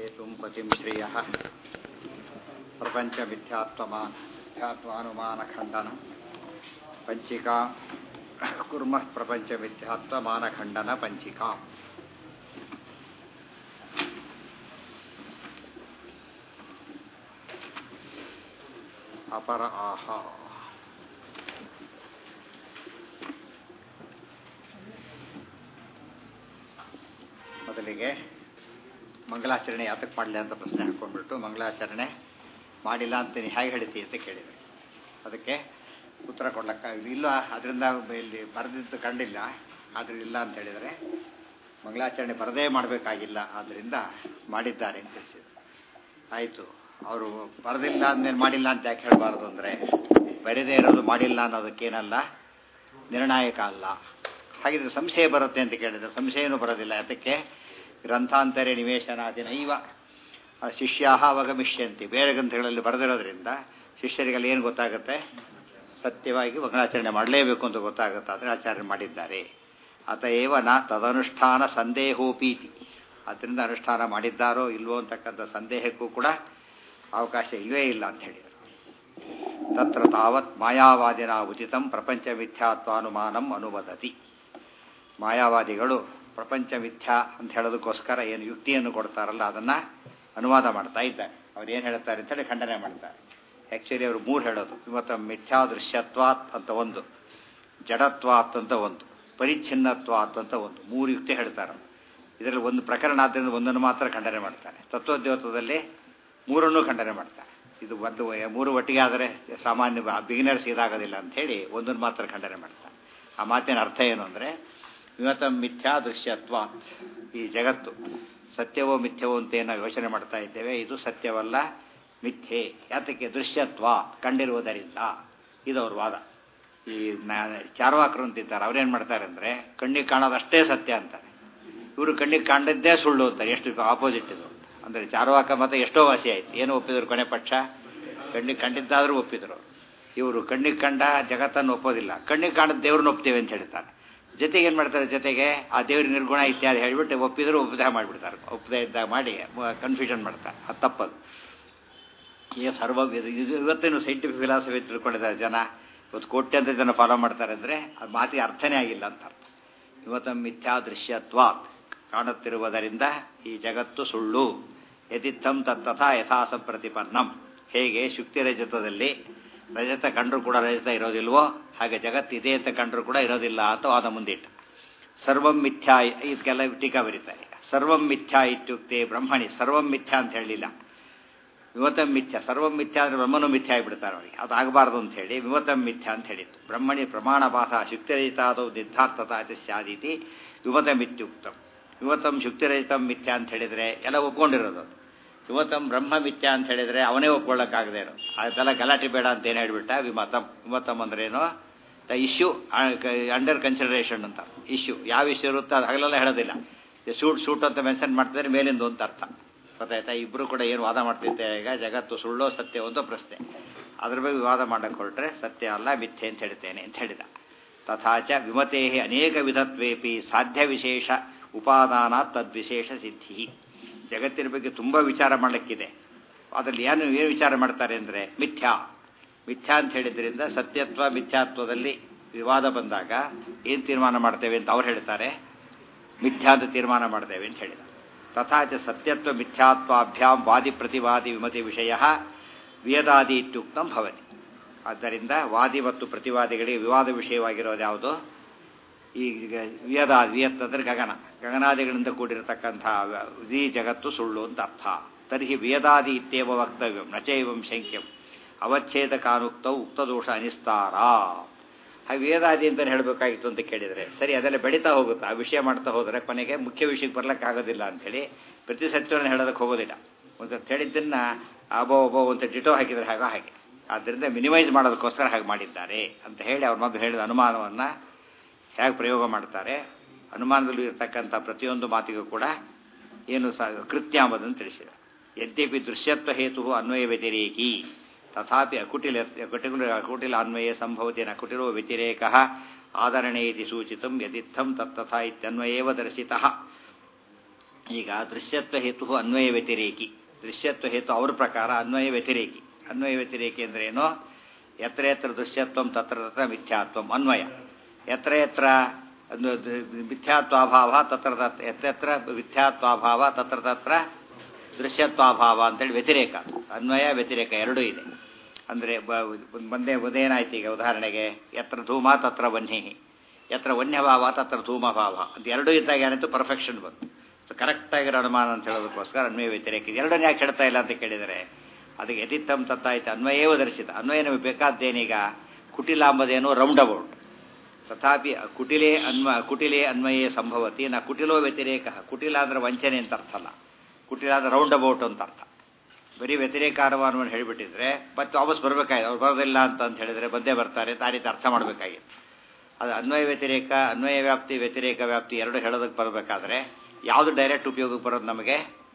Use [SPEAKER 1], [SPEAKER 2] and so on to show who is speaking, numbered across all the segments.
[SPEAKER 1] हेतुं पतिं श्रियः प्रपञ्चमिथ्यात्वमान मिथ्यात्वानुमानखण्डनं पञ्चिका कुर्मः प्रपञ्चमिथ्यात्वमानखण्डनपञ्चिका ಅಪರ ಆಹ ಮೊದಲಿಗೆ ಮಂಗಳಾಚರಣೆ ಯಾತಕ್ಕೆ ಮಾಡಲಿ ಅಂತ ಪ್ರಶ್ನೆ ಹಾಕ್ಕೊಂಡ್ಬಿಟ್ಟು ಮಂಗಳಾಚರಣೆ ಮಾಡಿಲ್ಲ ಅಂತ ನೀನು ಹೇಗೆ ಹೇಳ್ತಿ ಅಂತ ಕೇಳಿದೆ ಅದಕ್ಕೆ ಉತ್ತರ ಕೊಡ್ಲಕ್ಕಾಗಲಿ ಇಲ್ಲ ಅದರಿಂದ ಇಲ್ಲಿ ಬರೆದಿದ್ದು ಕಂಡಿಲ್ಲ ಆದ್ರೆ ಇಲ್ಲ ಅಂತ ಹೇಳಿದರೆ ಮಂಗಳಾಚರಣೆ ಬರದೇ ಮಾಡಬೇಕಾಗಿಲ್ಲ ಆದ್ದರಿಂದ ಮಾಡಿದ್ದಾರೆ ಅಂತ ತಿಳಿಸಿದ್ರು ಆಯಿತು ಅವರು ಬರೆದಿಲ್ಲ ಅಂದ್ಮೇಲೆ ಮಾಡಿಲ್ಲ ಅಂತ ಯಾಕೆ ಹೇಳಬಾರ್ದು ಅಂದರೆ ಬರೆದೇ ಇರೋದು ಮಾಡಿಲ್ಲ ಅನ್ನೋದಕ್ಕೇನಲ್ಲ ನಿರ್ಣಾಯಕ ಅಲ್ಲ ಹಾಗಿದ್ರೆ ಸಂಶಯ ಬರುತ್ತೆ ಅಂತ ಕೇಳಿದ್ರೆ ಸಂಶಯನೂ ಬರೋದಿಲ್ಲ ಯಾತಕ್ಕೆ ಗ್ರಂಥಾಂತರೇ ನಿವೇಶನಾದಿನೈವ ಶಿಷ್ಯಾ ಅವಗಮಿಷ್ಯಂತಿ ಬೇರೆ ಗ್ರಂಥಗಳಲ್ಲಿ ಬರೆದಿರೋದ್ರಿಂದ ಶಿಷ್ಯರಿಗೆಲ್ಲ ಏನು ಗೊತ್ತಾಗುತ್ತೆ ಸತ್ಯವಾಗಿ ಮಂಗಳಾಚರಣೆ ಮಾಡಲೇಬೇಕು ಅಂತ ಗೊತ್ತಾಗುತ್ತೆ ಆದರೆ ಆಚರಣೆ ಮಾಡಿದ್ದಾರೆ ಅತಏವ ನ ತದನುಷ್ಠಾನ ಸಂದೇಹೋಪೀತಿ ಅದರಿಂದ ಅನುಷ್ಠಾನ ಮಾಡಿದ್ದಾರೋ ಇಲ್ವೋ ಅಂತಕ್ಕಂಥ ಸಂದೇಹಕ್ಕೂ ಕೂಡ ಅವಕಾಶ ಇಲ್ಲವೇ ಇಲ್ಲ ಅಂತ ಹೇಳಿದರು ತತ್ರ ತಾವತ್ ಮಾಯಾವಾದಿನ ಉಚಿತಂ ಪ್ರಪಂಚ ಮಿಥ್ಯಾತ್ವಾನುಮಾನಂ ಅನುವದತಿ ಮಾಯಾವಾದಿಗಳು ಪ್ರಪಂಚ ಮಿಥ್ಯಾ ಅಂತ ಹೇಳೋದಕ್ಕೋಸ್ಕರ ಏನು ಯುಕ್ತಿಯನ್ನು ಕೊಡ್ತಾರಲ್ಲ ಅದನ್ನು ಅನುವಾದ ಮಾಡ್ತಾ ಇದ್ದಾರೆ ಅವ್ರು ಏನು ಹೇಳ್ತಾರೆ ಅಂತೇಳಿ ಖಂಡನೆ ಮಾಡ್ತಾರೆ ಆ್ಯಕ್ಚುಲಿ ಅವರು ಮೂರು ಹೇಳೋದು ಇವತ್ತು ಮಿಥ್ಯಾ ದೃಶ್ಯತ್ವಾತ್ ಅಂತ ಒಂದು ಜಡತ್ವಾತ್ ಅಂತ ಒಂದು ಪರಿಚ್ಛಿನ್ನತ್ವಾತ್ ಅಂತ ಒಂದು ಮೂರು ಯುಕ್ತಿ ಹೇಳ್ತಾರೆ ಇದರಲ್ಲಿ ಒಂದು ಪ್ರಕರಣ ಆದ್ದರಿಂದ ಒಂದನ್ನು ಮಾತ್ರ ಖಂಡನೆ ಮಾಡ್ತಾರೆ ತತ್ವೋದ್ಯೋತದಲ್ಲಿ ಮೂರನ್ನೂ ಖಂಡನೆ ಮಾಡ್ತಾರೆ ಇದು ಒಂದು ಮೂರು ಒಟ್ಟಿಗೆ ಆದರೆ ಸಾಮಾನ್ಯ ಬಿಗಿನರ್ಸ್ ಇದಾಗೋದಿಲ್ಲ ಅಂಥೇಳಿ ಒಂದನ್ನು ಮಾತ್ರ ಖಂಡನೆ ಮಾಡ್ತಾರೆ ಆ ಮಾತಿನ ಅರ್ಥ ಏನು ಅಂದರೆ ವಿಮತ ಮಿಥ್ಯಾ ದೃಶ್ಯತ್ವ ಈ ಜಗತ್ತು ಸತ್ಯವೋ ಮಿಥ್ಯವೋ ಅಂತ ಏನೋ ಯೋಚನೆ ಮಾಡ್ತಾ ಇದ್ದೇವೆ ಇದು ಸತ್ಯವಲ್ಲ ಮಿಥ್ಯೆ ಯಾತಕ್ಕೆ ದೃಶ್ಯತ್ವ ಕಂಡಿರುವುದರಿಂದ ಇದು ಅವ್ರ ವಾದ ಈ ಚಾರ್ವಾಕರು ಅಂತಿದ್ದಾರೆ ಅವ್ರೇನು ಮಾಡ್ತಾರೆ ಅಂದರೆ ಕಣ್ಣಿಗೆ ಕಾಣೋದಷ್ಟೇ ಸತ್ಯ ಅಂತಾರೆ ಇವರು ಕಣ್ಣಿಗೆ ಕಾಣದಿದ್ದೇ ಸುಳ್ಳು ಅಂತಾರೆ ಎಷ್ಟು ಆಪೋಸಿಟ್ ಇದು ಅಂದರೆ ಚಾರ್ವಾಕ ಮತ ಎಷ್ಟೋ ವಾಸಿ ಆಯ್ತು ಏನು ಒಪ್ಪಿದ್ರು ಕೊನೆ ಪಕ್ಷ ಕಣ್ಣಿಗೆ ಕಂಡಿದ್ದಾದರೂ ಒಪ್ಪಿದ್ರು ಇವರು ಕಣ್ಣಿಗೆ ಕಂಡ ಜಗತ್ತನ್ನು ಒಪ್ಪೋದಿಲ್ಲ ಕಣ್ಣಿಗೆ ಕಾಣದ ದೇವ್ರನ್ನ ಒಪ್ತೇವೆ ಅಂತ ಹೇಳ್ತಾರೆ ಜೊತೆಗೆ ಏನು ಮಾಡ್ತಾರೆ ಜೊತೆಗೆ ಆ ದೇವ್ರ ನಿರ್ಗುಣ ಇತ್ಯಾದಿ ಹೇಳಿಬಿಟ್ಟು ಒಪ್ಪಿದ್ರು ಉಪದೇಹ ಮಾಡಿಬಿಡ್ತಾರೆ ಉಪದೇಹ ಇದ್ದಾಗ ಮಾಡಿ ಕನ್ಫ್ಯೂಷನ್ ಮಾಡ್ತಾರೆ ಅದು ತಪ್ಪದು ಈಗ ಸರ್ವ ಇದು ಇವತ್ತೇನು ಸೈಂಟಿಫಿಕ್ ಫಿಲಾಸಫಿ ತಿಳ್ಕೊಂಡಿದ್ದಾರೆ ಜನ ಇವತ್ತು ಕೋಟ್ಯಂತ ಜನ ಫಾಲೋ ಮಾಡ್ತಾರೆ ಅಂದರೆ ಅದು ಮಾತಿಗೆ ಅರ್ಥನೇ ಆಗಿಲ್ಲ ಅಂತ ಅರ್ಥ ಇವತ್ತು ಮಿಥ್ಯಾ ದೃಶ್ಯತ್ವ ಕಾಣುತ್ತಿರುವುದರಿಂದ ಈ ಜಗತ್ತು ಸುಳ್ಳು ಯದಿತ್ತಂ ತತ್ತಥಾ ಯಥಾಸ ಪ್ರತಿಪನ್ನಂ ಹೇಗೆ ಶುಕ್ತಿ ರಜತದಲ್ಲಿ ರಜತ ಕಂಡ್ರು ಕೂಡ ರಜತ ಇರೋದಿಲ್ವೋ ಹಾಗೆ ಜಗತ್ತು ಇದೆ ಅಂತ ಕಂಡ್ರು ಕೂಡ ಇರೋದಿಲ್ಲ ಅಂತ ವಾದ ಮುಂದಿಟ್ಟ ಸರ್ವಂ ಮಿಥ್ಯಾ ಇದಕ್ಕೆಲ್ಲ ಟೀಕಾ ಬರೀತಾರೆ ಸರ್ವಂ ಮಿಥ್ಯಾ ಇತ್ಯುಕ್ತೆ ಬ್ರಹ್ಮಣಿ ಸರ್ವಂ ಮಿಥ್ಯಾ ಅಂತ ಹೇಳಲಿಲ್ಲ ವಿಮತಂ ಮಿಥ್ಯ ಸರ್ವಂ ಮಿಥ್ಯಾ ಅಂದರೆ ಬ್ರಹ್ಮನು ಮಿಥ್ಯಾ ಆಗಿಬಿಡ್ತಾರೆ ಅವರಿಗೆ ಅದು ಆಗಬಾರ್ದು ಅಂತ ಹೇಳಿ ವಿಮತಂ ಮಿಥ್ಯಾ ಅಂತ ಹೇಳಿತ್ತು ಬ್ರಹ್ಮಣಿ ಪ್ರಮಾಣ ಭಾಷ ಶುಕ್ತಿರಹಿತಾದವು ನಿರ್ಧಾರ್ಥತಾ ಸ್ಯಾದೀತಿ ವಿಮತಮಿತ್ಯುಕ್ತಂ ವಿಮತಂ ಶುಕ್ತಿರಹಿತಂ ಮಿಥ್ಯಾ ಅಂತ ಹೇಳಿದರೆ ಎಲ್ಲ ಒಪ್ಕೊಂಡಿರೋದು ವಿಮತಂ ಬ್ರಹ್ಮ ಮಿಥ್ಯಾ ಅಂತ ಹೇಳಿದರೆ ಅವನೇ ಒಪ್ಕೊಳ್ಳೋಕ್ಕಾಗದೇ ಇರೋ ಅದೆಲ್ಲ ಗಲಾಟೆ ಬೇಡ ಅಂತ ಏನು ಹೇಳಿಬಿಟ್ಟ ವಿಮತಂ ವಿಮತಂ ಅಂದ್ರೇನು ದ ಇಶ್ಯೂ ಅಂಡರ್ ಕನ್ಸಿಡರೇಷನ್ ಅಂತ ಇಶ್ಯೂ ಯಾವ ಇಶ್ಯೂ ಇರುತ್ತೋ ಅದು ಹಗಲೆಲ್ಲ ಹೇಳೋದಿಲ್ಲ ಸೂಟ್ ಸೂಟ್ ಅಂತ ಮೆನ್ಷನ್ ಮಾಡ್ತಿದ್ರೆ ಮೇಲಿಂದ ಅಂತ ಅರ್ಥ ಗೊತ್ತಾಯ್ತಾ ಇಬ್ಬರು ಕೂಡ ಏನು ವಾದ ಮಾಡ್ತಿದ್ದೇವೆ ಈಗ ಜಗತ್ತು ಸುಳ್ಳೋ ಸತ್ಯ ಒಂದು ಪ್ರಶ್ನೆ ಅದ್ರ ಬಗ್ಗೆ ವಾದ ಮಾಡಕ್ಕೆ ಹೊರಟ್ರೆ ಸತ್ಯ ಅಲ್ಲ ಮಿಥ್ಯೆ ಅಂತ ಹೇಳ್ತೇನೆ ಅಂತ ಹೇಳಿದ ತಥಾಚ ವಿಮತೇ ಅನೇಕ ವಿಧತ್ವೇಪಿ ಸಾಧ್ಯ ವಿಶೇಷ ಉಪಾದಾನ ತದ್ವಿಶೇಷ ಸಿದ್ಧಿ ಜಗತ್ತಿನ ಬಗ್ಗೆ ತುಂಬ ವಿಚಾರ ಮಾಡಲಿಕ್ಕಿದೆ ಅದರಲ್ಲಿ ಏನು ಏನು ವಿಚಾರ ಮಾಡ್ತಾರೆ ಅಂದರೆ ಮಿಥ್ಯಾ ಮಿಥ್ಯಾ ಅಂತ ಹೇಳಿದ್ರಿಂದ ಸತ್ಯತ್ವ ಮಿಥ್ಯಾತ್ವದಲ್ಲಿ ವಿವಾದ ಬಂದಾಗ ಏನು ತೀರ್ಮಾನ ಮಾಡ್ತೇವೆ ಅಂತ ಅವ್ರು ಹೇಳ್ತಾರೆ ಮಿಥ್ಯಾ ಅಂತ ತೀರ್ಮಾನ ಮಾಡ್ತೇವೆ ಅಂತ ಹೇಳಿದ ತಥಾಚ ಸತ್ಯತ್ವ ಮಿಥ್ಯಾತ್ವಾಭ್ಯಾಂ ವಾದಿ ಪ್ರತಿವಾದಿ ವಿಮತಿ ವಿಷಯ ವೇದಾದಿ ಇತ್ಯುಕ್ತಂ ಭವತಿ ಆದ್ದರಿಂದ ವಾದಿ ಮತ್ತು ಪ್ರತಿವಾದಿಗಳಿಗೆ ವಿವಾದ ವಿಷಯವಾಗಿರೋದು ಯಾವುದು ಈ ವಿಯದ ವಿಯತ್ ಅಂದರೆ ಗಗನ ಗಗನಾದಿಗಳಿಂದ ಕೂಡಿರತಕ್ಕಂಥ ಇಡೀ ಜಗತ್ತು ಸುಳ್ಳು ಅಂತ ಅರ್ಥ ತರ್ಹಿ ವೇದಾದಿ ಇತ್ಯೇವ ವಕ್ತವ್ಯಂ ನಚೈವಂ ಶಂಕ್ಯಂ ಅವಚ್ಛೇದ ಕಾನುಕ್ತವು ಉಕ್ತದೋಷ ಅನಿಸ್ತಾರ ಹಾಗೆ ವೇದಾದಿ ಅಂತ ಹೇಳಬೇಕಾಗಿತ್ತು ಅಂತ ಕೇಳಿದರೆ ಸರಿ ಅದೆಲ್ಲ ಬೆಳೀತಾ ಹೋಗುತ್ತೆ ಆ ವಿಷಯ ಮಾಡ್ತಾ ಹೋದರೆ ಕೊನೆಗೆ ಮುಖ್ಯ ವಿಷಯಕ್ಕೆ ಬರ್ಲಿಕ್ಕಾಗೋದಿಲ್ಲ ಅಂಥೇಳಿ ಪ್ರತಿ ಸತ್ಯವನ್ನು ಹೇಳೋದಕ್ಕೆ ಹೋಗೋದಿಲ್ಲ ಒಂದು ಹೇಳಿದ್ದನ್ನು ಅಬೋ ಒಬೋ ಅಂತ ಡಿಟೋ ಹಾಕಿದರೆ ಹಾಗೋ ಹಾಗೆ ಆದ್ದರಿಂದ ಮಿನಿಮೈಸ್ ಮಾಡೋದಕ್ಕೋಸ್ಕರ ಹಾಗೆ ಮಾಡಿದ್ದಾರೆ ಅಂತ ಹೇಳಿ ಅವ್ರ ಮೊದಲು ಹೇಳಿದ ಅನುಮಾನವನ್ನು ಹೇಗೆ ಪ್ರಯೋಗ ಮಾಡ್ತಾರೆ ಅನುಮಾನದಲ್ಲಿ ಇರತಕ್ಕಂಥ ಪ್ರತಿಯೊಂದು ಮಾತಿಗೂ ಕೂಡ ಏನು ಸ ಕೃತ್ಯ ಎಂಬುದನ್ನು ತಿಳಿಸಿದೆ ಯದ್ಯಪಿ ದೃಶ್ಯತ್ವ ಹೇತು ಅನ್ವಯ ವ್ಯತಿರೇಕಿ ತಥಾಪಿ ಅಕುಟಿಲ ಅಕುಟಿಲ ಅಕುಟಿಲ ಅನ್ವಯ ಸಂಭವತಿ ಅಕುಟಿಲೋ ವ್ಯತಿರೇಕ ಆದರಣೆ ಇತಿ ಸೂಚಿತಂ ಯದಿತ್ತಂ ತತ್ತಥಾ ಇತ್ಯನ್ವಯೇವ ದರ್ಶಿತಃ ಈಗ ದೃಶ್ಯತ್ವ ಹೇತು ಅನ್ವಯ ವ್ಯತಿರೇಕಿ ದೃಶ್ಯತ್ವ ಹೇತು ಅವ್ರ ಪ್ರಕಾರ ಅನ್ವಯ ವ್ಯತಿರೇಕಿ ಅನ್ವಯ ವ್ಯತಿರೇಕಿ ಅಂದ್ರೆ ಏನು ಎತ್ರ ಎತ್ರ ದೃಶ್ಯತ್ವಂ ತತ್ರ ತತ್ರ ಮಿಥ್ಯಾತ್ವಂ ಅನ್ವಯ ಎತ್ರ ಎತ್ರ ಅದು ದ- ಮಿಥ್ಯಾತ್ವಾಭಾವ ತತ್ರ ತತ್ರ ಎತ್ರೆತ್ರ ಮಿಥ್ಯಾತ್ವಾಭಾವ ತತ್ರ ತತ್ರ ದೃಶ್ಯತ್ವಾಭಾವ ಅಂತೇಳಿ ವ್ಯತಿರೇಕ ಅನ್ವಯ ವ್ಯತಿರೇಕ ಎರಡೂ ಇದೆ ಅಂದರೆ ಒಂದೇ ಒಂದೇನಾಯ್ತು ಈಗ ಉದಾಹರಣೆಗೆ ಎತ್ರ ಧೂಮ ತತ್ರ ವನ್ಹಿ ಎತ್ರ ವನ್ಯಭಾವ ತತ್ರ ಧೂಮಭಾವ ಅಂತ ಎರಡೂ ಇದ್ದಾಗ ಏನಾಯ್ತು ಪರ್ಫೆಕ್ಷನ್ ಬಂತು ಸೊ ಕರೆಕ್ಟಾಗಿರೋ ಅನುಮಾನ ಅಂತ ಹೇಳೋದಕ್ಕೋಸ್ಕರ ಅನ್ವಯ ವ್ಯತಿರೇಕ ಇದು ಎರಡನ್ನ ಯಾಕೆ ಹೇಳ್ತಾ ಇಲ್ಲ ಅಂತ ಕೇಳಿದರೆ ಅದಕ್ಕೆ ಯದಿತ್ತಂ ತತ್ತಾಯ್ತು ಅನ್ವಯೇವ ದರ್ಶಿತ ಅನ್ವಯ ನಮಗೆ ಬೇಕಾದ್ದೇನೀಗ ಕುಟಿಲ ಅಂಬದೇನು ರೌಂಡ್ ಅಬೌಟ್ ತಥಾಪಿ ಕುಟಿಲೇ ಅನ್ವ ಕುಟಿಲೇ ಅನ್ವಯೇ ಸಂಭವತಿ ನ ಕುಟಿಲೋ ವ್ಯತಿರೇಕ ಕುಟಿಲ ಅಂದ್ರೆ ವಂಚನೆ ಅಂತ ಅರ್ಥ ಅಲ್ಲ ಕುಟಿಲ ಅಂದ್ರೆ ರೌಂಡ್ ಅಬೌಟ್ ಅಂತ ಅರ್ಥ ಬರೀ ವ್ಯತಿರೇಕ ಅನುಮಾನವನ್ನು ಹೇಳಿಬಿಟ್ಟಿದ್ರೆ ಮತ್ತೆ ವಾಪಸ್ ಬರಬೇಕಾಗಿದೆ ಅವ್ರು ಬರೋದಿಲ್ಲ ಅಂತ ಅಂತ ಹೇಳಿದ್ರೆ ಬಂದೇ ಬರ್ತಾರೆ ಅಂತ ಆ ರೀತಿ ಅರ್ಥ ಮಾಡಬೇಕಾಗಿತ್ತು ಅದು ಅನ್ವಯ ವ್ಯತಿರೇಕ ಅನ್ವಯ ವ್ಯಾಪ್ತಿ ವ್ಯತಿರೇಕ ವ್ಯಾಪ್ತಿ ಎರಡು ಹೇಳೋದಕ್ಕೆ ಬರಬೇಕಾದ್ರೆ ಯಾವುದು ಡೈರೆಕ್ಟ್ ಉಪಯೋಗಕ್ಕೆ ಬರೋದು ನಮಗೆ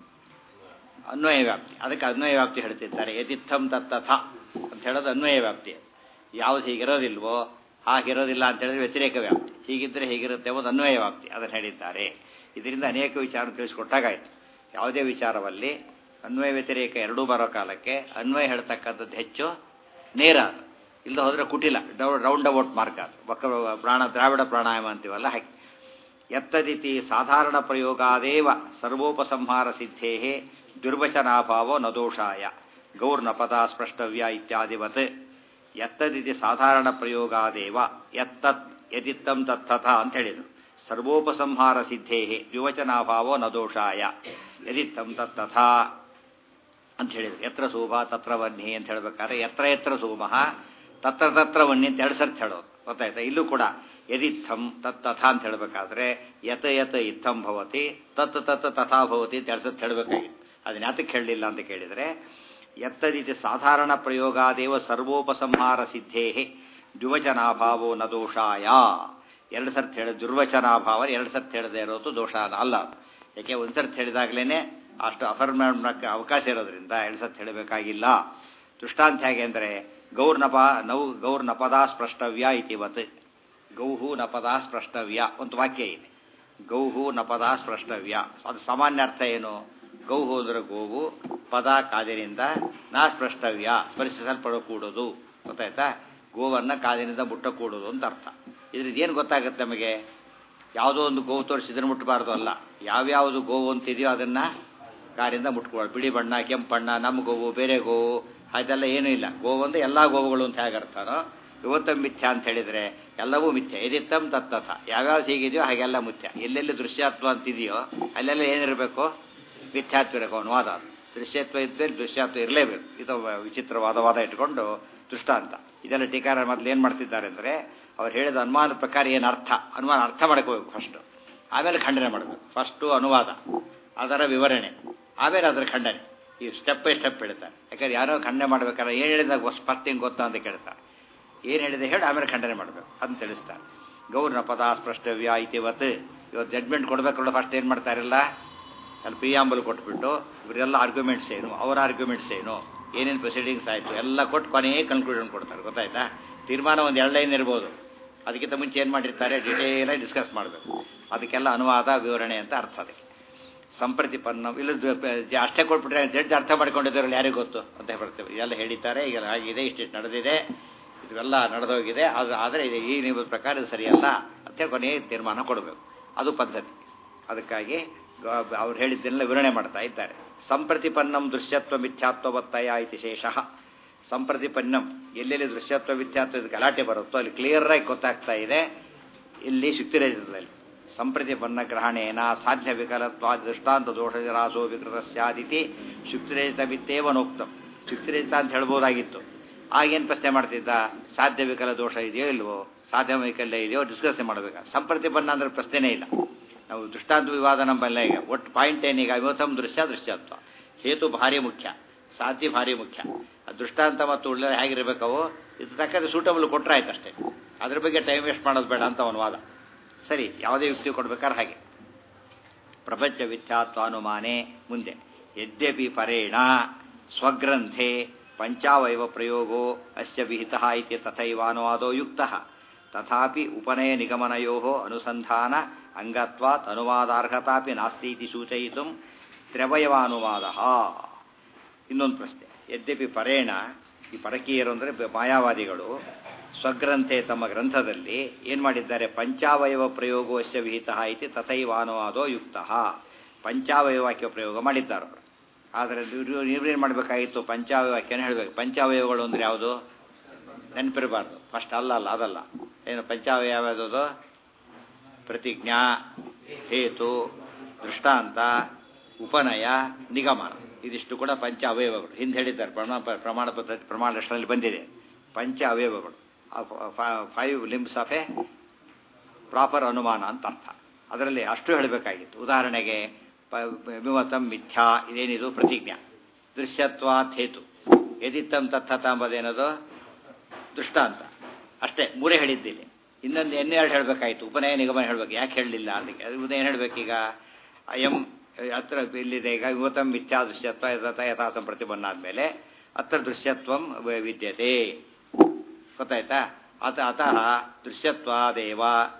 [SPEAKER 1] ಅನ್ವಯ ವ್ಯಾಪ್ತಿ ಅದಕ್ಕೆ ಅನ್ವಯ ವ್ಯಾಪ್ತಿ ಹೇಳ್ತಿದ್ದಾರೆ ಯದಿತ್ತಂ ತತ್ತಥ ಅಂತ ಹೇಳೋದು ಅನ್ವಯ ವ್ಯಾಪ್ತಿ ಯಾವುದು ಹೀಗಿರೋದಿಲ್ವೋ ಹಾಗಿರೋದಿಲ್ಲ ಅಂತ ಹೇಳಿದ್ರೆ ವ್ಯತಿರೇಕ ವ್ಯಾಪ್ತಿ ಹೀಗಿದ್ರೆ ಹೀಗಿರುತ್ತೆ ಒಂದು ಅನ್ವಯ ವ್ಯಾಪ್ತಿ ಅದನ್ನು ಹೇಳಿದ್ದಾರೆ ಇದರಿಂದ ಅನೇಕ ವಿಚಾರ ತಿಳಿಸ್ಕೊಟ್ಟಾಗಾಯ್ತು ಯಾವುದೇ ವಿಚಾರದಲ್ಲಿ ಅನ್ವಯ ವ್ಯತಿರೇಕ ಎರಡೂ ಬರೋ ಕಾಲಕ್ಕೆ ಅನ್ವಯ ಹೇಳ್ತಕ್ಕಂಥದ್ದು ಹೆಚ್ಚು ನೇರ ಅದು ಇಲ್ಲದೆ ಹೋದರೆ ಕುಟಿಲ ರೌಂಡ್ ಅಬೌಟ್ ಮಾರ್ಕ್ ಅದು ವಕ್ರ ಪ್ರಾಣ ದ್ರಾವಿಡ ಪ್ರಾಣಾಯಾಮ ಅಂತೀವಲ್ಲ ಹಾಗೆ ಎತ್ತದಿತಿ ಸಾಧಾರಣ ಪ್ರಯೋಗಾದೇವ ಸರ್ವೋಪಸಂಹಾರ ಸಿದ್ಧೇ ದುರ್ವಚನಾಭಾವೋ ನದೋಷಾಯ ಗೌರ್ನ ಪದ ಸ್ಪಷ್ಟವ್ಯ ಇತ್ಯಾದಿವತ್ ಎತ್ತದಿತಿ ಸಾಧಾರಣ ಪ್ರಯೋಗಾದೇವ ಎತ್ತತ್ ಯದಿತ್ತಂ ತತ್ತಥ ಅಂತ ಹೇಳಿದರು ಸರ್ವೋಪಸಂಹಾರ ಸಿದ್ಧೇ ದ್ವಿವಚನಾಭಾವೋ ನದೋಷಾಯ ಯದಿತ್ತಂ ತತ್ತಥ ಅಂತ ಹೇಳಿದ್ರು ಎತ್ರ ಸೋಮ ತತ್ರ ವನ್ನಿ ಅಂತ ಹೇಳ್ಬೇಕಾದ್ರೆ ಎತ್ರ ಎತ್ರ ಸೋಮಃ ತತ್ರ ತತ್ರ ವನ್ನಿ ಅಂತ ಎರಡು ಸರ್ತಿ ಹೇಳೋದು ಗೊತ್ತಾಯ್ತಾ ಇಲ್ಲೂ ಕೂಡ ಯದಿತ್ತಂ ತತ್ ತಥಾ ಅಂತ ಹೇಳ್ಬೇಕಾದ್ರೆ ಯತ ಯತ ಇತ್ತಂ ಭವತಿ ತತ್ ತತ್ ತಥಾ ಭವತಿ ಅಂತ ಎರಡು ಸರ್ತಿ ಹೇಳಬೇಕಾಗಿತ್ತು ಅದನ್ನ ಯಾತಕ್ಕೆ ಹೇಳಲಿಲ್ಲ ಅಂತ ಕೇಳಿದರೆ ಎತ್ತದಿತಿ ಸಾಧಾರಣ ಪ್ರಯೋಗಾದೇವ ಸರ್ವೋಪಸಂಹಾರ ಸಿದ್ಧೇ ದ್ವಿವಚನಾಭಾವೋ ನ ದೋಷಾಯ ಎರಡು ಸರ್ತಿ ಹೇಳ ದುರ್ವಚನಾಭಾವ ಎರಡು ಸರ್ತಿ ಹೇಳದೆ ಇರೋದು ದೋಷ ಅಲ್ಲ ಯಾಕೆ ಒಂದು ಸರ್ತಿ ಹೇಳಿದಾಗಲೇ ಅಷ್ಟು ಅಫರ್ಮಕ್ಕೆ ಅವಕಾಶ ಇರೋದ್ರಿಂದ ಎರಡು ಸರ್ತಿ ಹೇಳಬೇಕಾಗಿಲ್ಲ ದೃಷ್ಟಾಂತ ಹೇಗೆ ಅಂದರೆ ಗೌರ್ನಪ ನೌ ಗೌರ್ನಪದ ಸ್ಪಷ್ಟವ್ಯ ಇತಿವತ್ ಗೌಹು ನಪದ ಸ್ಪಷ್ಟವ್ಯ ಒಂದು ವಾಕ್ಯ ಇದೆ ಗೌಹು ನಪದ ಸ್ಪಷ್ಟವ್ಯ ಅದು ಸಾಮಾನ್ಯ ಅರ್ಥ ಏನು ಗೌಹು ಅಂದ್ರೆ ಗೋವು ಪದ ಕಾದಿನಿಂದ ನಾ ಸ್ಪಷ್ಟವ್ಯ ಸ್ಪರ್ಶಿಸಲ್ಪಡಕೂಡದು ಗೊತ್ತಾಯ್ತಾ ಗೋವನ್ನ ಕಾದಿನಿಂದ ಮುಟ್ಟಕೂಡದು ಅಂತ ಅರ್ಥ ಇದ್ರಿಂದ ಏನು ಗೊತ್ತಾಗುತ್ತೆ ನಮಗೆ ಯಾವುದೋ ಒಂದು ಗೋವು ತೋರಿಸಿ ಇದನ್ನು ಮುಟ್ಟಬಾರ್ದು ಅಲ್ಲ ಯಾವ್ಯಾವುದು ಗೋವು ಅಂತಿದೆಯೋ ಅದನ್ನ ಕಾರಿಂದ ಮುಟ್ಕೊಳ್ಳೋದು ಬಿಳಿ ಬಣ್ಣ ಕೆಂಪು ಬಣ್ಣ ನಮ್ಮ ಗೋವು ಬೇರೆ ಗೋವು ಅದೆಲ್ಲ ಏನೂ ಇಲ್ಲ ಗೋವು ಅಂದ್ರೆ ಎಲ್ಲ ಗೋವುಗಳು ಅಂತ ಹೇಗೆ ಅರ್ಥನೋ ಇವತ್ತಂ ಮಿಥ್ಯ ಅಂತ ಹೇಳಿದ್ರೆ ಎಲ್ಲವೂ ಮಿಥ್ಯ ಎದಿತ್ತಂ ತತ್ತಥ ಯಾವ್ಯಾವ ಹೀಗಿದೆಯೋ ಹಾಗೆಲ್ಲ ಮುಥ್ಯ ಎಲ್ಲೆಲ್ಲಿ ದೃಶ್ಯಾತ್ವ ಅಂತಿದೆಯೋ ಅಲ್ಲೆಲ್ಲ ಏನಿರಬೇಕು ಮಿಥ್ಯಾತ್ವ ಇರಬೇಕು ಅನುವಾದ ಅದು. ದೃಶ್ಯತ್ವ ಇದ್ದರೆ ದೃಶ್ಯಾತ್ವ ಇರಲೇಬೇಕು ಇದು ವಿಚಿತ್ರವಾದ ವಾದ ಇಟ್ಕೊಂಡು ದೃಷ್ಟಾಂತ ಇದೆಲ್ಲ ಟೀಕಾರ ಮೊದಲು ಏನು ಮಾಡ್ತಿದ್ದಾರೆ ಅಂದರೆ ಅವ್ರು ಹೇಳಿದ ಅನುಮಾನದ ಪ್ರಕಾರ ಏನು ಅರ್ಥ ಅನುಮಾನ ಅರ್ಥ ಮಾಡ್ಕೋಬೇಕು ಫಸ್ಟು ಆಮೇಲೆ ಖಂಡನೆ ಮಾಡಬೇಕು ಫಸ್ಟು ಅನುವಾದ ಅದರ ವಿವರಣೆ ಆಮೇಲೆ ಅದರ ಖಂಡನೆ ಈ ಸ್ಟೆಪ್ ಬೈ ಸ್ಟೆಪ್ ಹೇಳ್ತಾರೆ ಯಾಕಂದ್ರೆ ಯಾರೋ ಖಂಡನೆ ಮಾಡ್ಬೇಕಾದ್ರೆ ಏನು ಹೇಳಿದಾಗ ಸ್ಪಷ್ಟ ಹಿಂಗೆ ಗೊತ್ತಾ ಅಂತ ಕೇಳ್ತಾರೆ ಏನು ಹೇಳಿದೆ ಹೇಳಿ ಆಮೇಲೆ ಖಂಡನೆ ಮಾಡಬೇಕು ಅಂತ ತಿಳಿಸ್ತಾರೆ ಗೌರ್ನ ಪದ ಸ್ಪಷ್ಟವ್ಯ ಇತಿವತ್ ಇವತ್ತು ಜಡ್ಮೆಂಟ್ ಕೊಡಬೇಕಲ್ಲ ಫಸ್ಟ್ ಏನು ಮಾಡ್ತಾರಿಲ್ಲ ಅಲ್ಲಿ ಪ್ರಿಯಾಂಬಲ್ ಕೊಟ್ಬಿಟ್ಟು ಇವರೆಲ್ಲ ಆರ್ಗ್ಯುಮೆಂಟ್ಸ್ ಏನು ಅವರ ಆರ್ಗ್ಯುಮೆಂಟ್ಸ್ ಏನು ಏನೇನು ಪ್ರೊಸೀಡಿಂಗ್ಸ್ ಆಯಿತು ಎಲ್ಲ ಕೊಟ್ಟು ಕೊನೆಯೇ ಕನ್ಕ್ಲೂಷನ್ ಕೊಡ್ತಾರೆ ಗೊತ್ತಾಯ್ತಾ ತೀರ್ಮಾನ ಒಂದು ಎರಡು ಲೈನ್ ಇರ್ಬೋದು ಅದಕ್ಕಿಂತ ಮುಂಚೆ ಏನು ಮಾಡಿರ್ತಾರೆ ಡಿಟೇಲಾಗಿ ಡಿಸ್ಕಸ್ ಮಾಡಬೇಕು ಅದಕ್ಕೆಲ್ಲ ಅನುವಾದ ವಿವರಣೆ ಅಂತ ಅರ್ಥ ಅದಕ್ಕೆ ಸಂಪ್ರತಿಪನ್ನ ಇಲ್ಲ ಅಷ್ಟೇ ಕೊಟ್ಬಿಟ್ರೆ ಜಡ್ಜ್ ಅರ್ಥ ಮಾಡ್ಕೊಂಡಿದ್ದವ್ರಲ್ಲಿ ಯಾರಿಗೂ ಗೊತ್ತು ಅಂತ ಬರ್ತೇವೆ ಇದೆಲ್ಲ ಹೇಳಿದ್ದಾರೆ ಈಗ ಆಗಿದೆ ಇಷ್ಟಿಷ್ಟು ನಡೆದಿದೆ ಇದೆಲ್ಲ ನಡೆದೋಗಿದೆ ಅದು ಆದರೆ ಇದು ಈ ನಿಯಮದ ಪ್ರಕಾರ ಇದು ಸರಿಯಲ್ಲ ಅಂತ ಕೊನೆಯ ತೀರ್ಮಾನ ಕೊಡಬೇಕು ಅದು ಪದ್ಧತಿ ಅದಕ್ಕಾಗಿ ಗ- ಅವ್ರು ಹೇಳಿದ್ದನ್ನೆಲ್ಲ ವಿವರಣೆ ಮಾಡ್ತಾ ಇದ್ದಾರೆ ಸಂಪ್ರತಿಪನ್ನಂ ದೃಶ್ಯತ್ವ ಮಿಥ್ಯಾತ್ವವತ್ತಯ ಇತಿ ಶೇಷಃ ಸಂಪ್ರತಿಪನ್ನಂ ಎಲ್ಲೆಲ್ಲಿ ದೃಶ್ಯತ್ವ ಮಿಥ್ಯಾತ್ವದ ಗಲಾಟೆ ಬರುತ್ತೋ ಅಲ್ಲಿ ಕ್ಲಿಯರ್ ಆಗಿ ಗೊತ್ತಾಗ್ತಾ ಇದೆ ಇಲ್ಲಿ ಶುಕ್ತಿರಹಿತದಲ್ಲಿ ಸಂಪ್ರತಿಪನ್ನ ಗ್ರಹಣೇನ ಸಾಧ್ಯ ವಿಕಲತ್ವ ದೃಷ್ಟಾಂತ ದೋಷರಾಸೋ ವಿಕೃತ ಸ್ಯಾದಿತಿ ಶುಕ್ತಿರಹಿತ ವಿತ್ತೇವನೋಕ್ತಂ ಶುಕ್ತಿರಹಿತ ಅಂತ ಹೇಳ್ಬೋದಾಗಿತ್ತು ಆಗೇನು ಪ್ರಶ್ನೆ ಮಾಡ್ತಿದ್ದ ಸಾಧ್ಯ ವಿಕಲ ದೋಷ ಇದೆಯೋ ಇಲ್ವೋ ಸಾಧ್ಯ ವೈಕಲ್ಯ ಇದೆಯೋ ಡಿಸ್ಕಸ್ ಮಾಡಬೇಕು ಸಂಪ್ರತಿಪನ್ನ ಅಂದ್ರೆ ಪ್ರಶ್ನೆನೇ ಇಲ್ಲ ನಾವು ದೃಷ್ಟಾಂತ ವಿವಾದ ನಮ್ಮಲ್ಲ ಈಗ ಒಟ್ಟು ಪಾಯಿಂಟ್ ಏನೀಗ ಇವತ್ತಮ್ ದೃಶ್ಯ ದೃಶ್ಯತ್ವ ಹೇತು ಭಾರಿ ಮುಖ್ಯ ಸಾಧ್ಯ ಭಾರಿ ಮುಖ್ಯ ಆ ದೃಷ್ಟಾಂತ ಮತ್ತು ಉಳ್ಳ ಹೇಗಿರ್ಬೇಕವು ಇದು ತಕ್ಕಂತೆ ಸೂಟಬಲ್ ಕೊಟ್ಟರೆ ಆಯ್ತು ಅಷ್ಟೇ ಅದ್ರ ಬಗ್ಗೆ ಟೈಮ್ ವೇಸ್ಟ್ ಮಾಡೋದು ಬೇಡ ಅಂತ ಅವನ ವಾದ ಸರಿ ಯಾವುದೇ ಯುಕ್ತಿ ಕೊಡ್ಬೇಕಾದ್ರೆ ಹಾಗೆ ಪ್ರಪಂಚ ವಿಖ್ಯಾತ್ವಾನುಮಾನೆ ಮುಂದೆ ಯದ್ಯಪಿ ಪರೇಣ ಸ್ವಗ್ರಂಥೆ ಪಂಚಾವಯವ ಪ್ರಯೋಗೋ ಅಸ್ಯ ವಿಹಿತ ಇತಿ ತಥೈವಾನುವಾದೋ ಯುಕ್ತ ತಥಾಪಿ ಉಪನಯ ನಿಗಮನಯೋ ಅನುಸಂಧಾನ ಅಂಗತ್ವಾತ್ ಅನುವಾದಾರ್ಹತಾಪಿ ನಾಸ್ತಿ ಇತಿ ಸೂಚಯಿತು ತ್ರವಯವಾನುವಾದ ಇನ್ನೊಂದು ಪ್ರಶ್ನೆ ಯದ್ಯಪಿ ಪರೇಣ ಈ ಪರಕೀಯರು ಅಂದರೆ ಮಾಯಾವಾದಿಗಳು ಸ್ವಗ್ರಂಥೆ ತಮ್ಮ ಗ್ರಂಥದಲ್ಲಿ ಏನು ಮಾಡಿದ್ದಾರೆ ಪಂಚಾವಯವ ಪ್ರಯೋಗವಶ್ಯ ವಿಹಿತ ಇತಿ ತಥೈವಾನುವಾದೋ ಯುಕ್ತ ಪಂಚಾವಯವಾಕ್ಯ ಪ್ರಯೋಗ ಮಾಡಿದ್ದಾರೆ ಅವರು ಆದರೆ ನೀವೇನು ಮಾಡಬೇಕಾಗಿತ್ತು ಪಂಚಾವಯವಾಕ್ಯನ ಹೇಳಬೇಕು ಪಂಚಾವಯವಗಳು ಅಂದರೆ ಯಾವುದು ನೆನಪಿರಬಾರ್ದು ಫಸ್ಟ್ ಅಲ್ಲ ಅಲ್ಲ ಅದಲ್ಲ ಏನು ಪಂಚಾವಯವ ಯಾವುದದು ಪ್ರತಿಜ್ಞಾ ಹೇತು ದೃಷ್ಟಾಂತ ಉಪನಯ ನಿಗಮನ ಇದಿಷ್ಟು ಕೂಡ ಪಂಚ ಅವಯವಗಳು ಹಿಂದೆ ಹೇಳಿದ್ದಾರೆ ಪ್ರಮಾಣ ಪ್ರಮಾಣ ಪದ್ಧತಿ ಪ್ರಮಾಣ ಲಕ್ಷಣದಲ್ಲಿ ಬಂದಿದೆ ಪಂಚ ಅವಯವಗಳು five limbs of a proper ಅನುಮಾನ ಅಂತ ಅರ್ಥ ಅದರಲ್ಲಿ ಅಷ್ಟು ಹೇಳಬೇಕಾಗಿತ್ತು ಉದಾಹರಣೆಗೆ ವಿಮತಂ ಮಿಥ್ಯಾ ಇದೇನಿದು ಪ್ರತಿಜ್ಞಾ ದೃಶ್ಯತ್ವಾತ್ ಹೇತು ಯದಿತ್ತಂ ತತ್ಥತ ಎಂಬುದೇನದು ದೃಷ್ಟಾಂತ ಅಷ್ಟೇ ಮೂರೇ ಹೇಳಿದ್ದಿಲ್ಲಿ ಇನ್ನೊಂದು ಇನ್ನೆರಡು ಹೇಳಬೇಕಾಯ್ತು ಉಪನಯ ನಿಗಮನ ಹೇಳಬೇಕು ಯಾಕೆ ಹೇಳಲಿಲ್ಲ ಅದಕ್ಕೆ ಅದು ಏನು ಹೇಳಬೇಕೀಗ ಅಯಂ ಹತ್ರ ಇಲ್ಲಿದೆ ಈಗ ವಿಮತಂ ಮಿಥ್ಯಾ ದೃಶ್ಯತ್ವ ಯಥಾತ ಯಥಾಸಂ ಪ್ರತಿಬಂಧ ಆದಮೇಲೆ ಅತ್ರ ದೃಶ್ಯತ್ವಂ ವಿದ್ಯತೆ ಗೊತ್ತಾಯ್ತಾ ಅತ ಅತಃ ದೃಶ್ಯತ್ವಾದೇವ